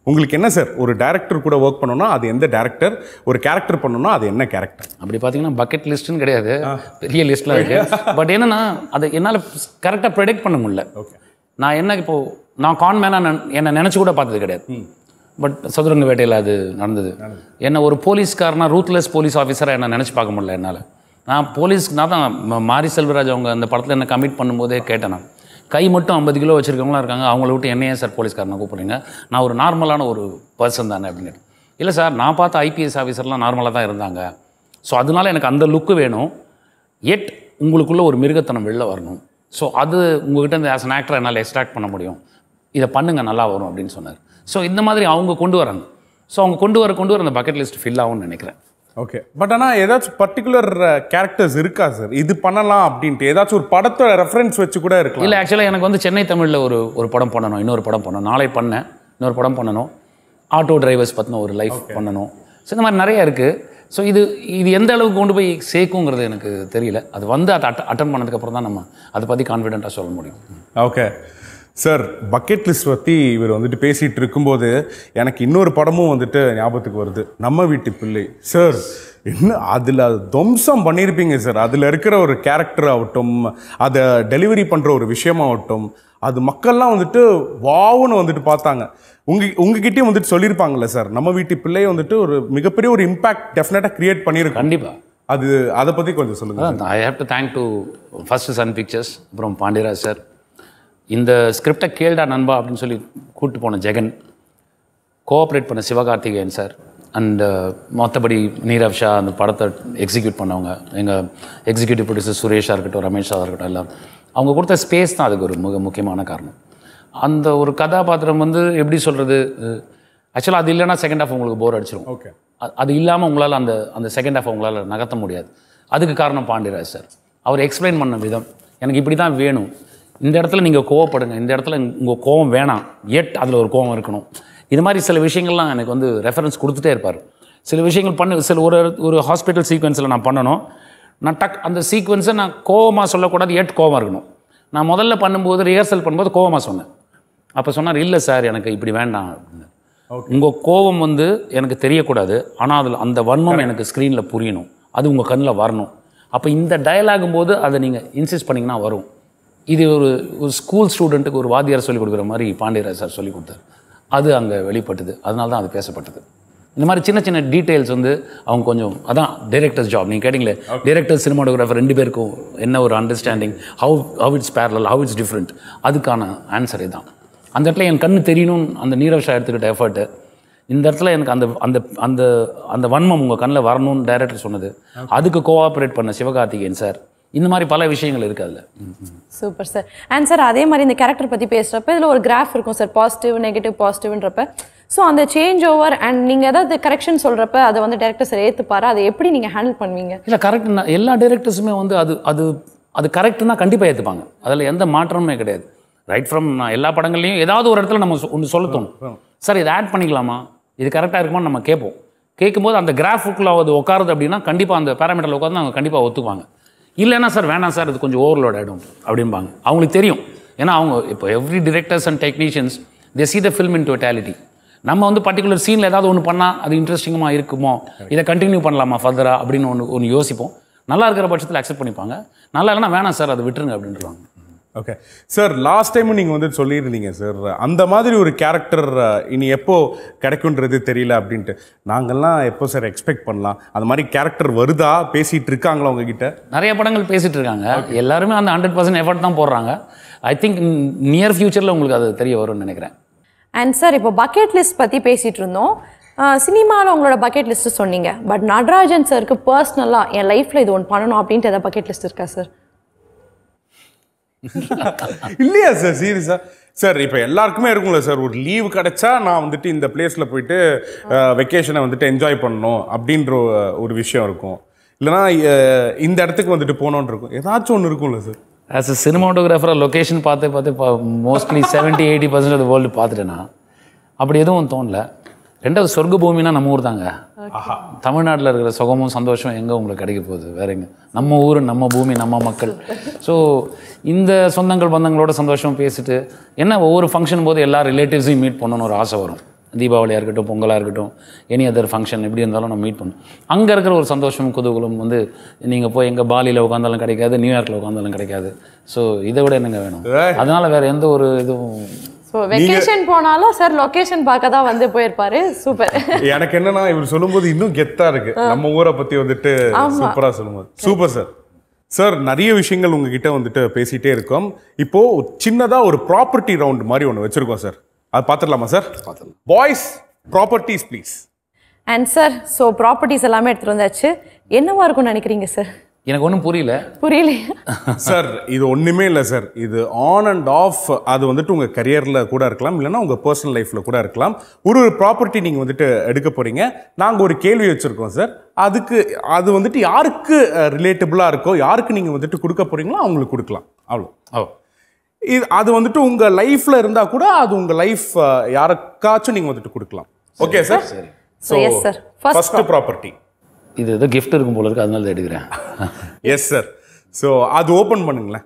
உங்களுக்கு என்ன சார் ஒரு டேரக்டர் கூட ஒர்க் பண்ணணும்னா அது எந்த டேரக்டர் ஒரு கேரக்டர் பண்ணணும்னா அது என்ன கேரக்டர் அப்படி பார்த்தீங்கன்னா பக்கெட் லிஸ்ட்டுன்னு கிடையாது பெரிய லிஸ்ட்லாம் இருக்கு பட் என்னன்னா அதை என்னால் கரெக்டாக ப்ரெடிக்ட் பண்ண முடியல ஓகே நான் என்ன இப்போ நான் கான்மேனாக என்னை நினச்சி கூட பார்த்தது கிடையாது பட் சதுரங்க வேட்டையில் அது நடந்தது என்ன ஒரு போலீஸ்காரனா ரூத்லெஸ் போலீஸ் ஆஃபீஸராக என்ன நினச்சி பார்க்க முடியல என்னால் நான் போலீஸ் நான் தான் ம- மாரி செல்வராஜ் அவங்க அந்த படத்தில் என்ன கமிட் பண்ணும்போதே கேட்டேன் நான் கை மட்டும் ஐம்பது கிலோ வச்சுருக்கவங்களாம் இருக்காங்க அவங்கள விட்டு என்னையே சார் போலீஸ்காரனை கூப்பிடுறீங்க நான் ஒரு நார்மலான ஒரு பர்சன் தானே அப்படின்னு இல்லை சார் நான் பார்த்த ஐபிஎஸ் ஆஃபீஸர்லாம் நார்மலாக தான் இருந்தாங்க ஸோ அதனால எனக்கு அந்த லுக்கு வேணும் எட் உங்களுக்குள்ள ஒரு மிருகத்தனம் வெளில வரணும் ஸோ அது உங்ககிட்ட இருந்து ஆஸ் an ஆக்டர் என்னால் எக்ஸ்ட்ராக்ட் பண்ண முடியும் இதை பண்ணுங்க நல்லா வரும் அப்படின்னு சொன்னார் ஸோ இந்த மாதிரி அவங்க கொண்டு வராங்க ஸோ அவங்க கொண்டு வர கொண்டு வர அந்த பக்கெட் லிஸ்ட் ஃபில் ஆகும்னு நினைக்கிறேன் ஓகே பட் ஆனால் ஏதாச்சும் பர்டிகுலர் கேரக்டர்ஸ் இருக்கா சார் இது பண்ணலாம் அப்படின்ட்டு ஏதாச்சும் ஒரு படத்தோட ரெஃபரன்ஸ் வச்சு கூட இருக்கலாம் இல்லை ஆக்சுவலாக எனக்கு வந்து சென்னை தமிழில் ஒரு ஒரு படம் பண்ணணும் இன்னொரு படம் பண்ணணும் நாளை பண்ணேன் இன்னொரு படம் பண்ணணும் ஆட்டோ டிரைவர்ஸ் பற்றின ஒரு லைஃப் பண்ணணும் ஸோ இந்த மாதிரி நிறைய இருக்குது ஸோ இது இது எந்த அளவுக்கு கொண்டு போய் சேர்க்குங்கிறது எனக்கு தெரியல அது வந்து அதை அட்ட அட்டன் பண்ணதுக்கப்புறம் தான் நம்ம அதை பற்றி கான்ஃபிடென்ட்டாக சொல்ல முடியும் ஓகே சார் பக்கெட் லிஸ்ட் பற்றி இவர் வந்துட்டு பேசிகிட்டு இருக்கும்போது எனக்கு இன்னொரு படமும் வந்துட்டு ஞாபகத்துக்கு வருது நம்ம வீட்டு பிள்ளை சார் என்ன அதில் துவம்சம் பண்ணியிருப்பீங்க சார் அதில் இருக்கிற ஒரு கேரக்டர் ஆகட்டும் அதை டெலிவரி பண்ணுற ஒரு விஷயமாகட்டும் அது மக்கள்லாம் வந்துட்டு வாவுன்னு வந்துட்டு பார்த்தாங்க உங்க உங்ககிட்டயும் வந்துட்டு சொல்லியிருப்பாங்கல்ல சார் நம்ம வீட்டு பிள்ளை வந்துட்டு ஒரு மிகப்பெரிய ஒரு இம்பாக்ட் டெஃபினட்டாக கிரியேட் பண்ணியிருக்கோம் கண்டிப்பாக அது அதை பற்றி கொஞ்சம் சொல்லுங்கள் அதான் I have to thank to first Sun Pictures அப்புறம் பாண்டியராஜ் சார் இந்த ஸ்கிரிப்டை கேள்டா நண்பா அப்படின்னு சொல்லி கூப்பிட்டு போன ஜெகன் கோஆப்ரேட் பண்ண சிவகார்த்திகேயன் சார் அண்ட் மற்றபடி நீரவ் ஷா அந்த படத்தை எக்ஸிக்யூட் பண்ணவங்க எங்கள் எக்ஸிக்யூட்டிவ் ப்ரொடியூசர் சுரேஷாக இருக்கட்டும் ரமேஷாக இருக்கட்டும் எல்லாம் அவங்க கொடுத்த ஸ்பேஸ் தான் அதுக்கு ஒரு மிக முக்கியமான காரணம் அந்த ஒரு கதாபாத்திரம் வந்து எப்படி சொல்கிறது ஆக்சுவலாக அது இல்லைன்னா செகண்ட் ஹாஃப் உங்களுக்கு போர் அடிச்சிடும் ஓகே அ- அது இல்லாமல் உங்களால் அந்த அந்த செகண்ட் ஹாஃப் உங்களால் நகர்த்த முடியாது அதுக்கு காரணம் பாண்டியராஜ் சார் அவர் எக்ஸ்பிளைன் பண்ண விதம் எனக்கு இப்படி தான் வேணும் இந்த இடத்துல நீங்கள் கோவப்படுங்க இந்த இடத்துல உங்கள் கோவம் வேணாம் எட் அதில் ஒரு கோவம் இருக்கணும் இது மாதிரி சில விஷயங்கள்லாம் எனக்கு வந்து ரெஃபரன்ஸ் கொடுத்துட்டே இருப்பார் சில விஷயங்கள் பண்ண சில ஒரு ஒரு ஹாஸ்பிட்டல் சீக்வன்ஸில் நான் பண்ணணும் நான் டக் அந்த சீக்வன்ஸை நான் கோவமாக சொல்லக்கூடாது எட் கோவம் இருக்கணும் நான் முதல்ல பண்ணும்போது ரிஹர்சல் பண்ணும்போது கோவமாக சொன்னேன் அப்போ சொன்னார் இல்லை சார் எனக்கு இப்படி வேண்டாம் அப்படின்னு உங்கள் கோபம் வந்து எனக்கு தெரியக்கூடாது ஆனால் அதில் அந்த வன்மம் எனக்கு ஸ்க்ரீனில் புரியணும் அது உங்கள் கண்ணில் வரணும் அப்போ இந்த டயலாகும் போது அதை நீங்கள் இன்சிஸ்ட் பண்ணிங்கன்னா வரும் இது ஒரு ஒரு ஸ்கூல் ஸ்டூடெண்ட்டுக்கு ஒரு வாத்தியார் சொல்லிக் கொடுக்குற மாதிரி பாண்டியராஜ் சார் சொல்லிக் கொடுத்தார் அது அங்கே வெளிப்பட்டது அதனால தான் அது பேசப்பட்டது இந்த மாதிரி சின்ன சின்ன டீட்டெயில்ஸ் வந்து அவங்க கொஞ்சம் அதான் டைரக்டர்ஸ் ஜாப் நீங்கள் கேட்டிங்களே டைரக்டர் சினிமாட்டோகிராஃபர் ரெண்டு பேருக்கும் என்ன ஒரு understanding how how it's parallel how it's different அதுக்கான ஆன்சர் தான் அந்த இடத்துல என் கண்ணு தெரியணும் அந்த நீரவ் ஷா எடுத்துக்கிட்ட எஃபர்ட்டு இந்த இடத்துல எனக்கு அந்த அந்த அந்த அந்த வன்மம் உங்கள் கண்ணில் வரணும்னு டைரக்டர் சொன்னது அதுக்கு கோஆப்ரேட் பண்ண சிவகார்த்திகேயன் சார் இந்த மாதிரி பல விஷயங்கள் இருக்கு அதில் சூப்பர் சார் அண்ட் சார் அதே மாதிரி இந்த கேரக்டர் பற்றி பேசுகிறப்ப இதில் ஒரு கிராஃப் இருக்கும் சார் பாசிட்டிவ் நெகட்டிவ் பாசிட்டிவ்ன்றப்ப ஸோ அந்த சேஞ்ச் ஓவர் அண்ட் நீங்கள் ஏதாவது கரெக்ஷன் சொல்கிறப்ப அதை வந்து டேரக்டர் சார் ஏற்றுப்பாரு அதை எப்படி நீங்கள் ஹேண்டில் பண்ணுவீங்க இல்லை கரெக்ட் எல்லா டைரக்டர்ஸுமே வந்து அது அது அது கரெக்ட்னா கண்டிப்பாக ஏற்றுப்பாங்க அதில் எந்த மாற்றமுமே கிடையாது ரைட் ஃப்ரம் நான் எல்லா படங்கள்லையும் ஏதாவது ஒரு இடத்துல நம்ம ஒன்று சொல்ல தோணும் சார் இதை ஆட் பண்ணிக்கலாமா இது கரெக்டாக இருக்குமான்னு நம்ம கேட்போம் கேட்கும்போது அந்த கிராஃபுக்குள்ள அது உட்காருது அப்படின்னா கண்டிப்பாக அந்த பேராமீட்டரில் உட்காந்து அவங்க கண்டிப்பாக ஒத்துக்குவாங்க இல்லைன்னா சார் வேணாம் சார் இது கொஞ்சம் ஓவர்லோட் ஆகிடும் அப்படிம்பாங்க அவங்களுக்கு தெரியும் ஏன்னா அவங்க இப்போ every directors and technicians they see the film in totality நம்ம வந்து பர்டிகுலர் சீனில் ஏதாவது ஒன்று பண்ணால் அது இன்ட்ரெஸ்டிங்கமாக இருக்குமோ இதை கண்டினியூ பண்ணலாமா ஃபர்தராக அப்படின்னு ஒன்று ஒன்று யோசிப்போம் நல்லா இருக்கிற பட்சத்தில் அக்செப்ட் பண்ணிப்பாங்க நல்லா இல்லைன்னா வேணாம் சார் அதை விட்டுருங்க அப்படின்றாங்க ஓகே சார் லாஸ்ட் டைமும் நீங்கள் வந்து சொல்லியிருந்தீங்க சார் அந்த மாதிரி ஒரு கேரக்டர் இனி எப்போ கிடைக்குன்றது தெரியல அப்படின்ட்டு நாங்கள்லாம் எப்போ சார் எக்ஸ்பெக்ட் பண்ணலாம் அந்த மாதிரி கேரக்டர் வருதா பேசிட்டு இருக்காங்களா உங்ககிட்ட நிறைய படங்கள் பேசிட்டு இருக்காங்க எல்லாருமே அந்த ஹண்ட்ரட் பர்சன்ட் எஃபர்ட் தான் போடுறாங்க ஐ திங்க் நியர் ஃபியூச்சரில் உங்களுக்கு அது தெரிய வரும்னு நினைக்கிறேன் அண்ட் சார் இப்போ பக்கெட் லிஸ்ட் பற்றி பேசிகிட்டு இருந்தோம் சினிமாவில் உங்களோட பக்கெட் லிஸ்ட்டு சொன்னீங்க பட் நடராஜன் சாருக்கு பர்சனலாக என் லைஃப்பில் இது ஒன்று பண்ணணும் அப்படின்ட்டு ஏதாவது பக்கெட் லிஸ்ட் இருக்கா சார் இல்லையா சார் சீரியஸா சார் இப்போ எல்லாருக்குமே இருக்கும்ல சார் ஒரு லீவு கிடைச்சா நான் வந்துட்டு இந்த பிளேஸில் போயிட்டு வெக்கேஷனை வந்துட்டு என்ஜாய் பண்ணணும் அப்படின்ற ஒ- ஒரு விஷயம் இருக்கும் இல்லைனா அஹ், இந்த இடத்துக்கு வந்துட்டு போகணுன்னு இருக்கும் ஏதாச்சும் ஒன்று இருக்கும்ல சார் ஆஸ் அ சினிமாட்டோகிராஃபராக லொக்கேஷன் பார்த்து பார்த்து mostly seventy eighty percent of world பார்த்துட்டேன்னா அப்படி எதுவும் தோணல ரெண்டாவது சொர்க்க பூமினா நம்ம ஊர் தாங்க தமிழ்நாட்டில் இருக்கிற சுகமும் சந்தோஷம் எங்கே உங்களுக்கு கிடைக்க போகுது வேற எங்க நம்ம ஊர் நம்ம பூமி நம்ம மக்கள் ஸோ இந்த சொந்தங்கள் பந்தங்களோட சந்தோஷம் பேசிட்டு என்ன ஒவ்வொரு ஃபங்க்ஷன் போது எல்லா ரிலேட்டிவ்ஸையும் மீட் பண்ணணும்னு ஒரு ஆசை வரும் தீபாவளியாக இருக்கட்டும் பொங்கலாக இருக்கட்டும் எனி அதர் ஃபங்க்ஷன் எப்படி இருந்தாலும் நம்ம மீட் பண்ணும் அங்கே இருக்கிற ஒரு சந்தோஷம் குதூகலம் வந்து நீங்கள் போய் எங்கே பாலியில் உட்காந்தாலும் கிடைக்காது நியூயார்க்கில் உட்காந்தாலும் கிடைக்காது ஸோ இதை விட என்னங்க வேணும் ஏய். அதனால வேற எந்த ஒரு இதுவும் ஸோ வெக்கேஷன் போனாலும் சார் லொகேஷன் பார்க்க தான் வந்து போயிருப்பாரு சூப்பர் எனக்கு என்னன்னா இவர் சொல்லும்போது இன்னும் கெத்தா இருக்கு நம்ம ஊரை பத்தி வந்துட்டு சூப்பரா சொல்லும்போது சூப்பர் சார் சார் நிறைய விஷயங்கள் உங்ககிட்ட வந்துட்டு பேசிட்டே இருக்கோம் இப்போ ஒரு சின்னதா ஒரு ப்ராப்பர்ட்டி ரவுண்ட் மாதிரி ஒன்று வச்சிருக்கோம் சார் அது பார்த்துடலாமா sir boys properties please and sir so properties எல்லாமே எடுத்துட்டு வந்தாச்சு என்னவா இருக்கும்னு நினைக்கிறீங்க சார் எனக்கு ஒன்றும் புரியல புரியலையா சார் இது ஒண்ணுமே இல்லை சார் இது ஆன் அண்ட் ஆஃப் அது வந்துட்டு உங்க கரியர்ல கூட இருக்கலாம் இல்லைன்னா உங்க பர்சனல் லைஃப்ல கூட இருக்கலாம் ஒரு ஒரு ப்ராப்பர்ட்டி நீங்க வந்துட்டு எடுக்க போறீங்க நாங்க ஒரு கேள்வி வச்சிருக்கோம் சார் அதுக்கு அது வந்துட்டு யாருக்கு ரிலேட்டபிளா இருக்கோ யாருக்கு நீங்க வந்துட்டு கொடுக்க போறீங்களோ அவங்களுக்கு கொடுக்கலாம் அவ்வளோ ஓ இது அது வந்துட்டு உங்க லைஃப்ல இருந்தா கூட அது உங்க லைஃப் யாருக்காச்சும் நீங்க வந்துட்டு கொடுக்கலாம் okay sir So, yes, sir. First first property இது ஏதோ gift இருக்கும் போல இருக்கு அதனால தான் எடுக்கிறேன் எஸ் சார் ஸோ அது ஓப்பன் பண்ணுங்களேன்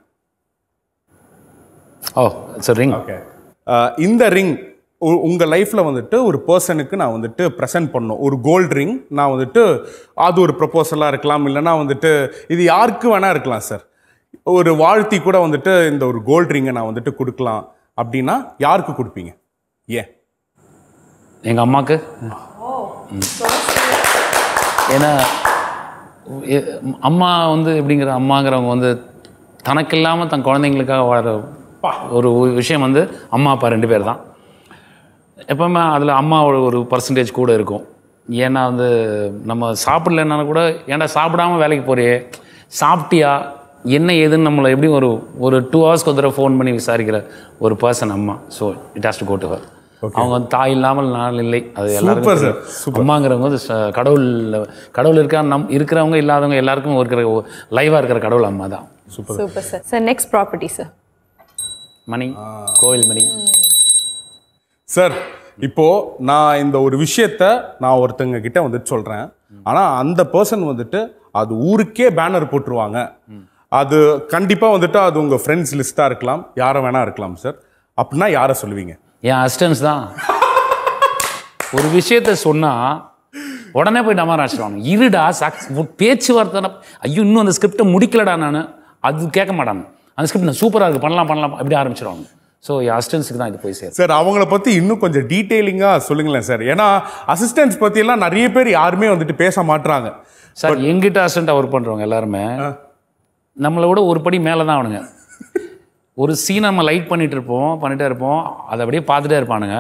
ஓ சார் ரிங் ஓகே இந்த ரிங் உங்க லைஃப்ல வந்துட்டு ஒரு பர்சனுக்கு நான் வந்துட்டு ப்ரெசென்ட் பண்ணணும் ஒரு கோல்ட் ரிங் நான் வந்துட்டு அது ஒரு ப்ரப்போசலாக இருக்கலாம் இல்லைன்னா வந்துட்டு இது யாருக்கு வேணா இருக்கலாம் சார் ஒரு வாழ்த்தி கூட வந்துட்டு இந்த ஒரு கோல்ட் ரிங்கை நான் வந்துட்டு கொடுக்கலாம் அப்படின்னா யாருக்கு கொடுப்பீங்க ஏன் எங்கள் அம்மாவுக்கு ம். ஏன்னா எ- அம்மா வந்து எப்படிங்கிற அம்மாங்கிறவங்க வந்து தனக்கு இல்லாமல் தன் குழந்தைங்களுக்காக வாழற ஒரு விஷயம் வந்து அம்மா அப்பா ரெண்டு பேர் தான் எப்பவுமே அதில் அம்மாவோட ஒரு பர்சன்டேஜ் கூட இருக்கும் ஏன்னா வந்து நம்ம சாப்பிடலன்னா கூட ஏன்டா சாப்பிடாம வேலைக்கு போறியே சாப்பிட்டியா என்ன ஏதுன்னு நம்மளை எப்படி ஒரு ஒரு டூ ஹவர்ஸ்க்கு ஒரு தடவை ஃபோன் பண்ணி விசாரிக்கிற ஒரு பர்சன் அம்மா so it has to go to her அவங்க வந்து தாய் இல்லாமல் நான் இல்லை அது எல்லாருக்கும் Super, sir. தெரியும். அம்மாங்கிறவங்க வந்து ச- கடவுள் கடவுள் இருக்கா நம் இருக்கிறவங்க இல்லாதவங்க எல்லாருக்கும் இருக்கிற லைவாக இருக்கிற கடவுள் அம்மா தான் super sir sir next property sir மணி கோவில் மணி சார் இப்போ நான் இந்த ஒரு விஷயத்த நான் ஒருத்தங்க கிட்ட வந்துட்டு சொல்றேன் ஆனா அந்த பர்சன் வந்துட்டு அது ஊருக்கே பேனர் போட்டுருவாங்க அது கண்டிப்பா வந்துட்டு அது உங்க ஃப்ரெண்ட்ஸ் லிஸ்டா இருக்கலாம் யாரை வேணா இருக்கலாம் சார் அப்படின்னா யாரை சொல்லுவீங்க என் அசிஸ்டன்ஸ் தான் ஒரு விஷயத்த சொன்னா உடனே போய் டமார் ஆரம்பிச்சிடுவாங்க இருடா சக் பேச்சுவார்த்தை ஐயோ இன்னும் அந்த ஸ்கிரிப்டை முடிக்கலடா நான் அது கேட்க மாட்டாங்க அந்த ஸ்கிரிப்ட் சூப்பராக இருக்குது பண்ணலாம் பண்ணலாம் அப்படி ஆரம்பிச்சிடுவாங்க ஸோ என் அசிஸ்டன்ஸுக்கு தான் இது போய் சேரும் சார் அவங்கள பத்தி இன்னும் கொஞ்சம் டீட்டெயிலிங்கா சொல்லுங்களேன் சார் ஏன்னா அசிஸ்டன்ஸ் பத்தி எல்லாம் நிறைய பேர் யாருமே வந்துட்டு பேச மாட்றாங்க சார் எங்கிட்ட அசிஸ்டண்ட்டாக ஒர்க் பண்ணுறவங்க எல்லாருமே நம்மளை விட ஒரு படி மேலே தான் அவனுங்க ஒரு சீன் நம்ம லைட் பண்ணிட்டு இருப்போம் பண்ணிட்டே இருப்போம் அதை அப்படியே பார்த்துட்டே இருப்பானுங்க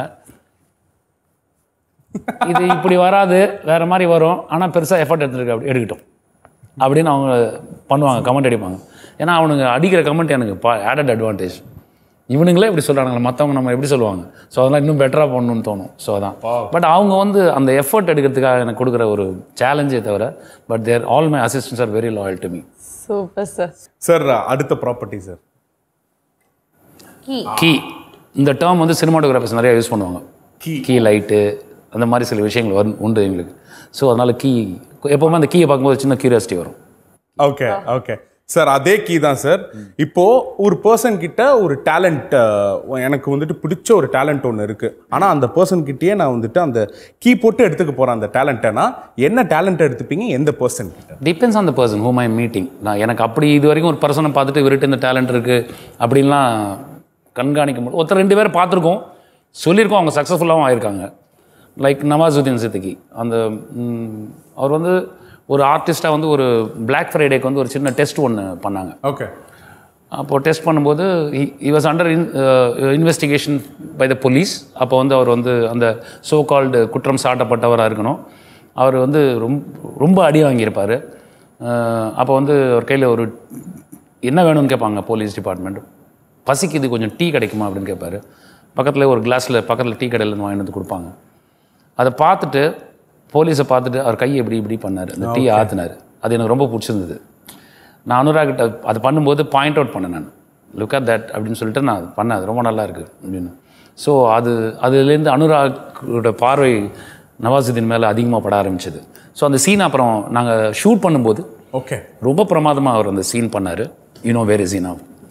இது இப்படி வராது வேற மாதிரி வரும் ஆனால் பெருசாக எஃபர்ட் எடுத்துருக்கு அப்படி எடுக்கட்டும் அப்படின்னு அவங்க பண்ணுவாங்க கமெண்ட் அடிப்பாங்க ஏன்னா அவனுங்க அடிக்கிற கமெண்ட் எனக்கு ஆடட் அட்வான்டேஜ் இவனுங்களே இப்படி சொல்கிறாங்க மற்றவங்க நம்ம எப்படி சொல்லுவாங்க ஸோ அதெல்லாம் இன்னும் பெட்டராக பண்ணணும்னு தோணும் ஸோ அதான் பட் அவங்க வந்து அந்த எஃபர்ட் எடுக்கிறதுக்காக எனக்கு கொடுக்குற ஒரு சேலஞ்சே தவிர but there all my assistants are very loyal to me super sir sir அடுத்த ப்ராப்பர்ட்டி சார் கீ கீ இந்த டேர்ம் வந்து சினிமாட்டோகிராஃபர்ஸ் நிறைய யூஸ் பண்ணுவாங்க கீ லைட்டு அந்த மாதிரி சில விஷயங்கள் வரும் உண்டு எங்களுக்கு ஸோ அதனால் கீ எப்போவுமே அந்த கீயை பார்க்கும்போது சின்ன கியூரியாசிட்டி வரும் ஓகே ஓகே சார் அதே கீ தான் சார் இப்போ ஒரு பர்சன் கிட்ட ஒரு டேலண்ட் எனக்கு வந்துட்டு பிடிச்ச ஒரு டேலண்ட் ஒன்று இருக்கு ஆனா அந்த பர்சன் கிட்டயே நான் வந்துட்டு அந்த கீ போட்டு எடுத்துக்க போறேன் அந்த டேலண்ட்டனா என்ன டேலண்ட் எடுத்துப்பீங்க எந்த பர்சன் கிட்ட depends on the person whom I meeting நான் எனக்கு அப்படி இது வரைக்கும் ஒரு பர்சனை பார்த்துட்டு இவர்கிட்ட இந்த டேலண்ட் இருக்குது அப்படின்லாம் கண்காணிக்க முடியும் ஒருத்தர் ரெண்டு பேரை பார்த்துருக்கோம் சொல்லியிருக்கோம் அவங்க சக்ஸஸ்ஃபுல்லாகவும் ஆயிருக்காங்க லைக் நவாசுதீன் சித்திகி அந்த ம், அவர் வந்து ஒரு ஆர்டிஸ்ட்டாக வந்து ஒரு Black ஃப்ரைடேக்கு வந்து ஒரு சின்ன டெஸ்ட் ஒன்று பண்ணாங்க ஓகே அப்போது டெஸ்ட் பண்ணும்போது he was under investigation by the police அப்போ வந்து அவர் வந்து அந்த சோ கால்டு குற்றம் சாட்டப்பட்டவராக இருக்கணும் அவர் வந்து ரொம்ப ரொம்ப அடி வாங்கியிருப்பார் அப்போ வந்து அவர் கையில் ஒரு என்ன வேணும்னு கேட்பாங்க போலீஸ் டிபார்ட்மெண்ட் பசிக்குது கொஞ்சம் டீ கிடைக்குமா அப்படின்னு கேட்பாரு பக்கத்தில் ஒரு கிளாஸில் பக்கத்தில் டீ கடையில் இருந்து வாங்கிட்டு வந்து கொடுப்பாங்க அதை பார்த்துட்டு போலீஸை பார்த்துட்டு அவர் கையை இப்படி இப்படி பண்ணார் அந்த டீ ஆற்றினார் அது எனக்கு ரொம்ப பிடிச்சிருந்தது நான் அனுராக் கிட்ட அது பண்ணும்போது பாயிண்ட் அவுட் பண்ணேன் நான் லுக் at that அப்படின்னு சொல்லிட்டு நான் அது பண்ணேன் அது ரொம்ப நல்லா இருக்கு அப்படின்னு ஸோ அது அதுலேருந்து அனுராக்கோட பார்வை நவாசுதீன் மேலே அதிகமாக பட ஆரம்பிச்சது ஸோ அந்த சீன் அப்புறம் நாங்கள் ஷூட் பண்ணும்போது ஓகே ரொம்ப பிரமாதமாக அவர் அந்த சீன் பண்ணார் யூனோ வேர் இஸ் ஈனா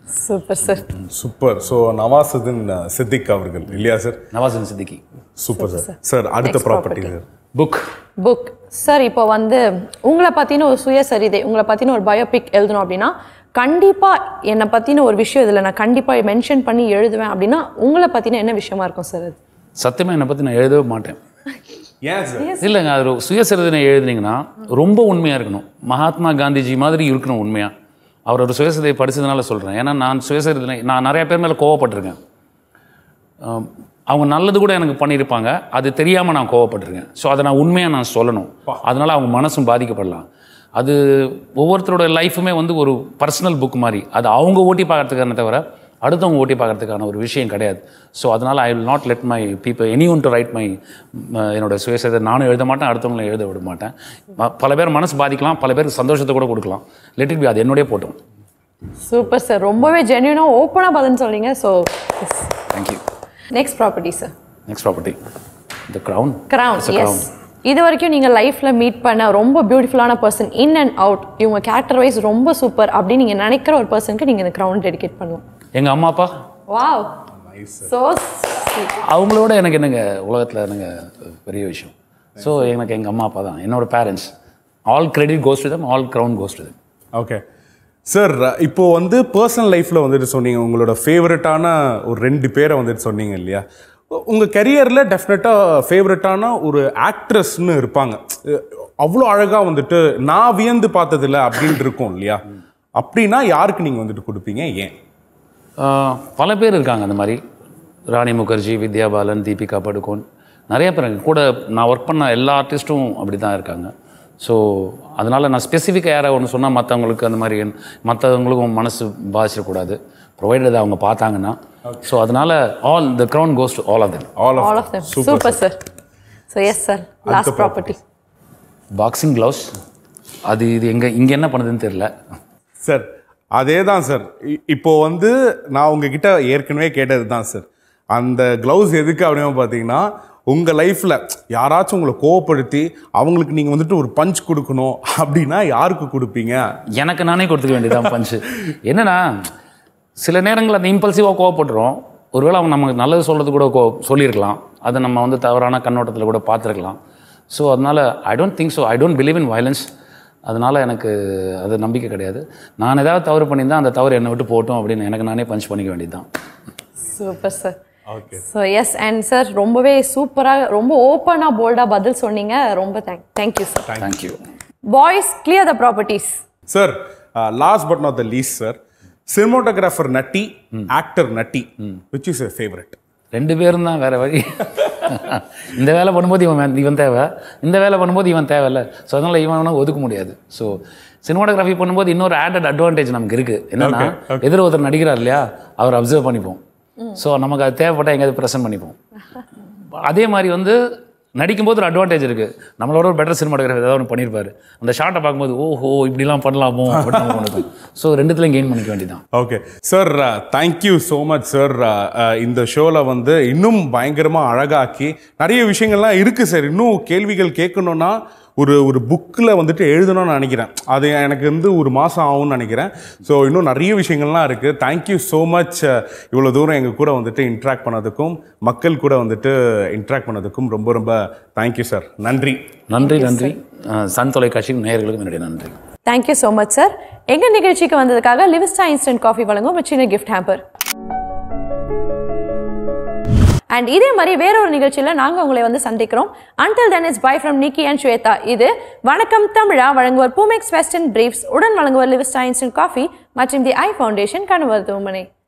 super sir super so Nawazuddin Siddiqui அவர்கள் இல்லையா சார் நவாசின் சித்திகி சூப்பர் சார் சார் அடுத்த Next property property. Sir book book sir இப்போ வந்து உங்களை பற்றின ஒரு சுயசரிதை உங்களை பற்றின ஒரு பயோபிக் எழுதணும் அப்படின்னா கண்டிப்பாக என்னை பற்றின ஒரு விஷயம் இதில் நான் கண்டிப்பாக மென்ஷன் பண்ணி எழுதுவேன் அப்படின்னா உங்களை பற்றின என்ன விஷயமா இருக்கும் சார் அது சத்தியமாக என்னை பற்றி நான் எழுதவே மாட்டேன் ஏன் சார் இல்லைங்க அது ஒரு சுயசரிதனை எழுதுனீங்கன்னா ரொம்ப உண்மையாக இருக்கணும் மகாத்மா காந்திஜி மாதிரி இருக்கணும் உண்மையாக அவர் ஒரு சுயசரிதை படிச்சதுனால சொல்கிறேன் ஏன்னா நான் சுயசரிதனை நான் நிறைய பேர் மேலே கோவப்பட்டிருக்கேன் ஆம், அவங்க நல்லது கூட எனக்கு பண்ணியிருப்பாங்க அது தெரியாமல் நான் கோவப்பட்டிருக்கேன் ஸோ அதை நான் உண்மையாக நான் சொல்லணும் அதனால் அவங்க மனசும் பாதிக்கப்படலாம் அது ஒவ்வொருத்தரோட லைஃபுமே வந்து ஒரு பர்சனல் புக் மாதிரி அது அவங்க ஓட்டி பார்க்கறதுக்கான தவிர அடுத்தவங்க ஓட்டி பார்க்கறதுக்கான ஒரு விஷயம் கிடையாது ஸோ அதனால் I will not let my people any one to write my என்னோட சுயசரிதை நானும் எழுத மாட்டேன் அடுத்தவங்களை எழுத விட மாட்டேன் ம- பல பேர் மனசு பாதிக்கலாம் பல பேருக்கு சந்தோஷத்தை கூட கொடுக்கலாம் லெட் இட் பி அது என்னுடைய போட்டோம் சூப்பர் சார் ரொம்பவே ஜென்யூனாக ஓப்பனாக பதில் சொல்றீங்க so thank you next property sir next property the crown crown yes இது வரைக்கும் நீங்கள் லைஃப்பில் மீட் பண்ண ரொம்ப பியூட்டிஃபுல்லான பர்சன் இன் அண்ட் அவுட் இவங்க கேரக்டர் வைஸ் ரொம்ப சூப்பர் அப்படின்னு நீங்கள் நினைக்கிற ஒரு பர்சனுக்கு நீங்கள் இந்த கிரவுன் டெடிகேட் பண்ணலாம் எங்கள் அம்மா அப்பா வாவ் ஸோ அவங்களோட எனக்கு என்னங்க உலகத்தில் என்னங்க பெரிய விஷயம் ஸோ எனக்கு எங்கள் அம்மா அப்பா தான் என்னோட parents all credit goes to them all crown goes to them okay sir இப்போ வந்து பர்சனல் லைஃப்பில் வந்துட்டு சொன்னீங்க உங்களோட ஃபேவரட்டான ஒரு ரெண்டு பேரை வந்துட்டு சொன்னீங்க இல்லையா உங்கள் கெரியரில் டெஃபினட்டாக ஃபேவரட்டான ஒரு ஆக்ட்ரஸ்னு இருப்பாங்க அவ்வளோ அழகாக வந்துட்டு நான் வியந்து பார்த்ததில்ல அப்படின்ட்டு இருக்கும் இல்லையா அப்படின்னா யாருக்கு நீங்கள் வந்துட்டு கொடுப்பீங்க ஏன் ஆஹ், பல பேர் இருக்காங்க அந்த மாதிரி ராணி முகர்ஜி வித்யா பாலன் தீபிகா படுகோன் நிறைய பேர் இருக்காங்க. கூட நான் ஒர்க் பண்ண எல்லா ஆர்டிஸ்ட்டும் அப்படி தான் இருக்காங்க ஸோ அதனால் நான் ஸ்பெசிஃபிக்காக யாரை ஒன்று சொன்னால் மற்றவங்களுக்கு அந்த மாதிரி மற்றவங்களுக்கும் மனசு பாதிச்சிடக்கூடாது ப்ரொவைடட் அவங்க பார்த்தாங்கன்னா ஸோ அதனால் all the crown goes to all of them all all of them super sir so yes sir last property boxing gloves அது இது எங்கே இங்கே என்ன பண்ணுதுன்னு தெரியல சார் அதே தான் சார் இ- இப்போ வந்து நான் உங்ககிட்ட ஏற்கனவே கேட்டது தான் சார் அந்த க்ளவுஸ் எதுக்கு அப்படின்னு பார்த்தீங்கன்னா உங்கள் லைஃப்பில் யாராச்சும் உங்களை கோவப்படுத்தி அவங்களுக்கு நீங்கள் வந்துட்டு ஒரு பஞ்ச் கொடுக்கணும் அப்படின்னா யாருக்கு கொடுப்பீங்க எனக்கு நானே கொடுத்துக்க வேண்டியதான் பஞ்சு என்னன்னா சில நேரங்களில் அந்த இம்பல்சிவாக கோவப்படுறோம் ஒருவேளை அவங்க நமக்கு நல்லது சொல்கிறது கூட கோ சொல்லியிருக்கலாம் அதை நம்ம வந்து தவறான கண்ணோட்டத்தில் கூட பார்த்துருக்கலாம் ஸோ அதனால் I don't think so I don't believe in violence அதனால் எனக்கு அது நம்பிக்கை கிடையாது நான் ஏதாவது தவறு பண்ணியிருந்தா அந்த தவறு என்னை விட்டு போகட்டும் அப்படின்னு எனக்கு நானே பஞ்ச் பண்ணிக்க வேண்டியது தான் super sir okay so yes and sir ரொம்பவே சூப்பராக ரொம்ப ஓப்பனாக போல்டாக பதில் சொன்னீங்க ரொம்ப thank thank you sir thank you boys clear the properties sir last but not the least sir cinematographer Natty actor Natty which is a favourite ரெண்டு பேரும் தான் வேற வழி இந்த வேலை பண்ணும்போது இவன் வே- இவன் தேவை இந்த வேலை பண்ணும்போது இவன் தேவையில்ல ஸோ அதனால் இவனை ஒதுக்க முடியாது ஸோ சினிமாட்டோகிராஃபி பண்ணும்போது இன்னொரு ஆடட் அட்வான்டேஜ் நமக்கு இருக்குது என்னன்னா எதிர ஒருத்தர் நடிக்கிறார் இல்லையா அவர் அப்சர்வ் பண்ணிப்போம் ஸோ நமக்கு அது தேவைப்பட்டால் எங்கேயாவது ப்ரெசென்ட் பண்ணிப்போம் அதே மாதிரி வந்து நடிக்கும்போது ஒரு அட்வான்டேஜ் இருக்குது நம்மளோட ஒரு பெட்டர் சினிமாட்டோகிராஃபி ஏதாவது ஒன்று பண்ணியிருப்பாரு அந்த ஷார்ட்டை பார்க்கும்போது ஓஹோ இப்படிலாம் பண்ணலாமோ அப்படின்னு ஸோ ரெண்டுத்துலையும் கெயின் பண்ணிக்க வேண்டியதான் okay sir thank you so much sir இந்த ஷோவில் வந்து இன்னும் பயங்கரமாக அழகாக்கி நிறைய விஷயங்கள்லாம் இருக்குது சார் இன்னும் கேள்விகள் கேட்கணுன்னா ஒரு ஒரு புக்கில் வந்துட்டு எழுதணும்னு நினைக்கிறேன் அது எனக்கு வந்து ஒரு மாதம் ஆகும்னு நினைக்கிறேன் ஸோ இன்னும் நிறைய விஷயங்கள்லாம் இருக்குது தேங்க்யூ ஸோ மச் இவ்வளோ தூரம் எங்கள் கூட வந்துட்டு இன்ட்ராக்ட் பண்ணதுக்கும் மக்கள் கூட வந்துட்டு இன்ட்ராக்ட் பண்ணதுக்கும் ரொம்ப ரொம்ப தேங்க்யூ சார் நன்றி நன்றி நன்றி அஹ் சன் தொலைக்காட்சிக்கு நேயர்களுக்கும் என்னுடைய நன்றி தேங்க்யூ ஸோ மச் சார் எங்கள் நிகழ்ச்சிக்கு வந்ததுக்காக லிவிஸ்டா இன்ஸ்டன்ட் காஃபி வழங்கும் ஒரு சின்ன கிஃப்ட் ஹேம்பர் அண்ட் இதே மாதிரி வேற ஒரு நிகழ்ச்சியில் நாங்கள் உங்களை வந்து சந்திக்கிறோம் until then is bye from Nikki and Swetha இது வணக்கம் தமிழா வழங்குவர் பூமெக்ஸ் வெஸ்டர்ன் பிரீஃப்ஸ் உடன் வழங்குவர் லிவிஸ்டா இன்ஸ்டன்ட் காஃபி மற்றும் தி ஐ ஃபவுண்டேஷன் கண் மருத்துவமனை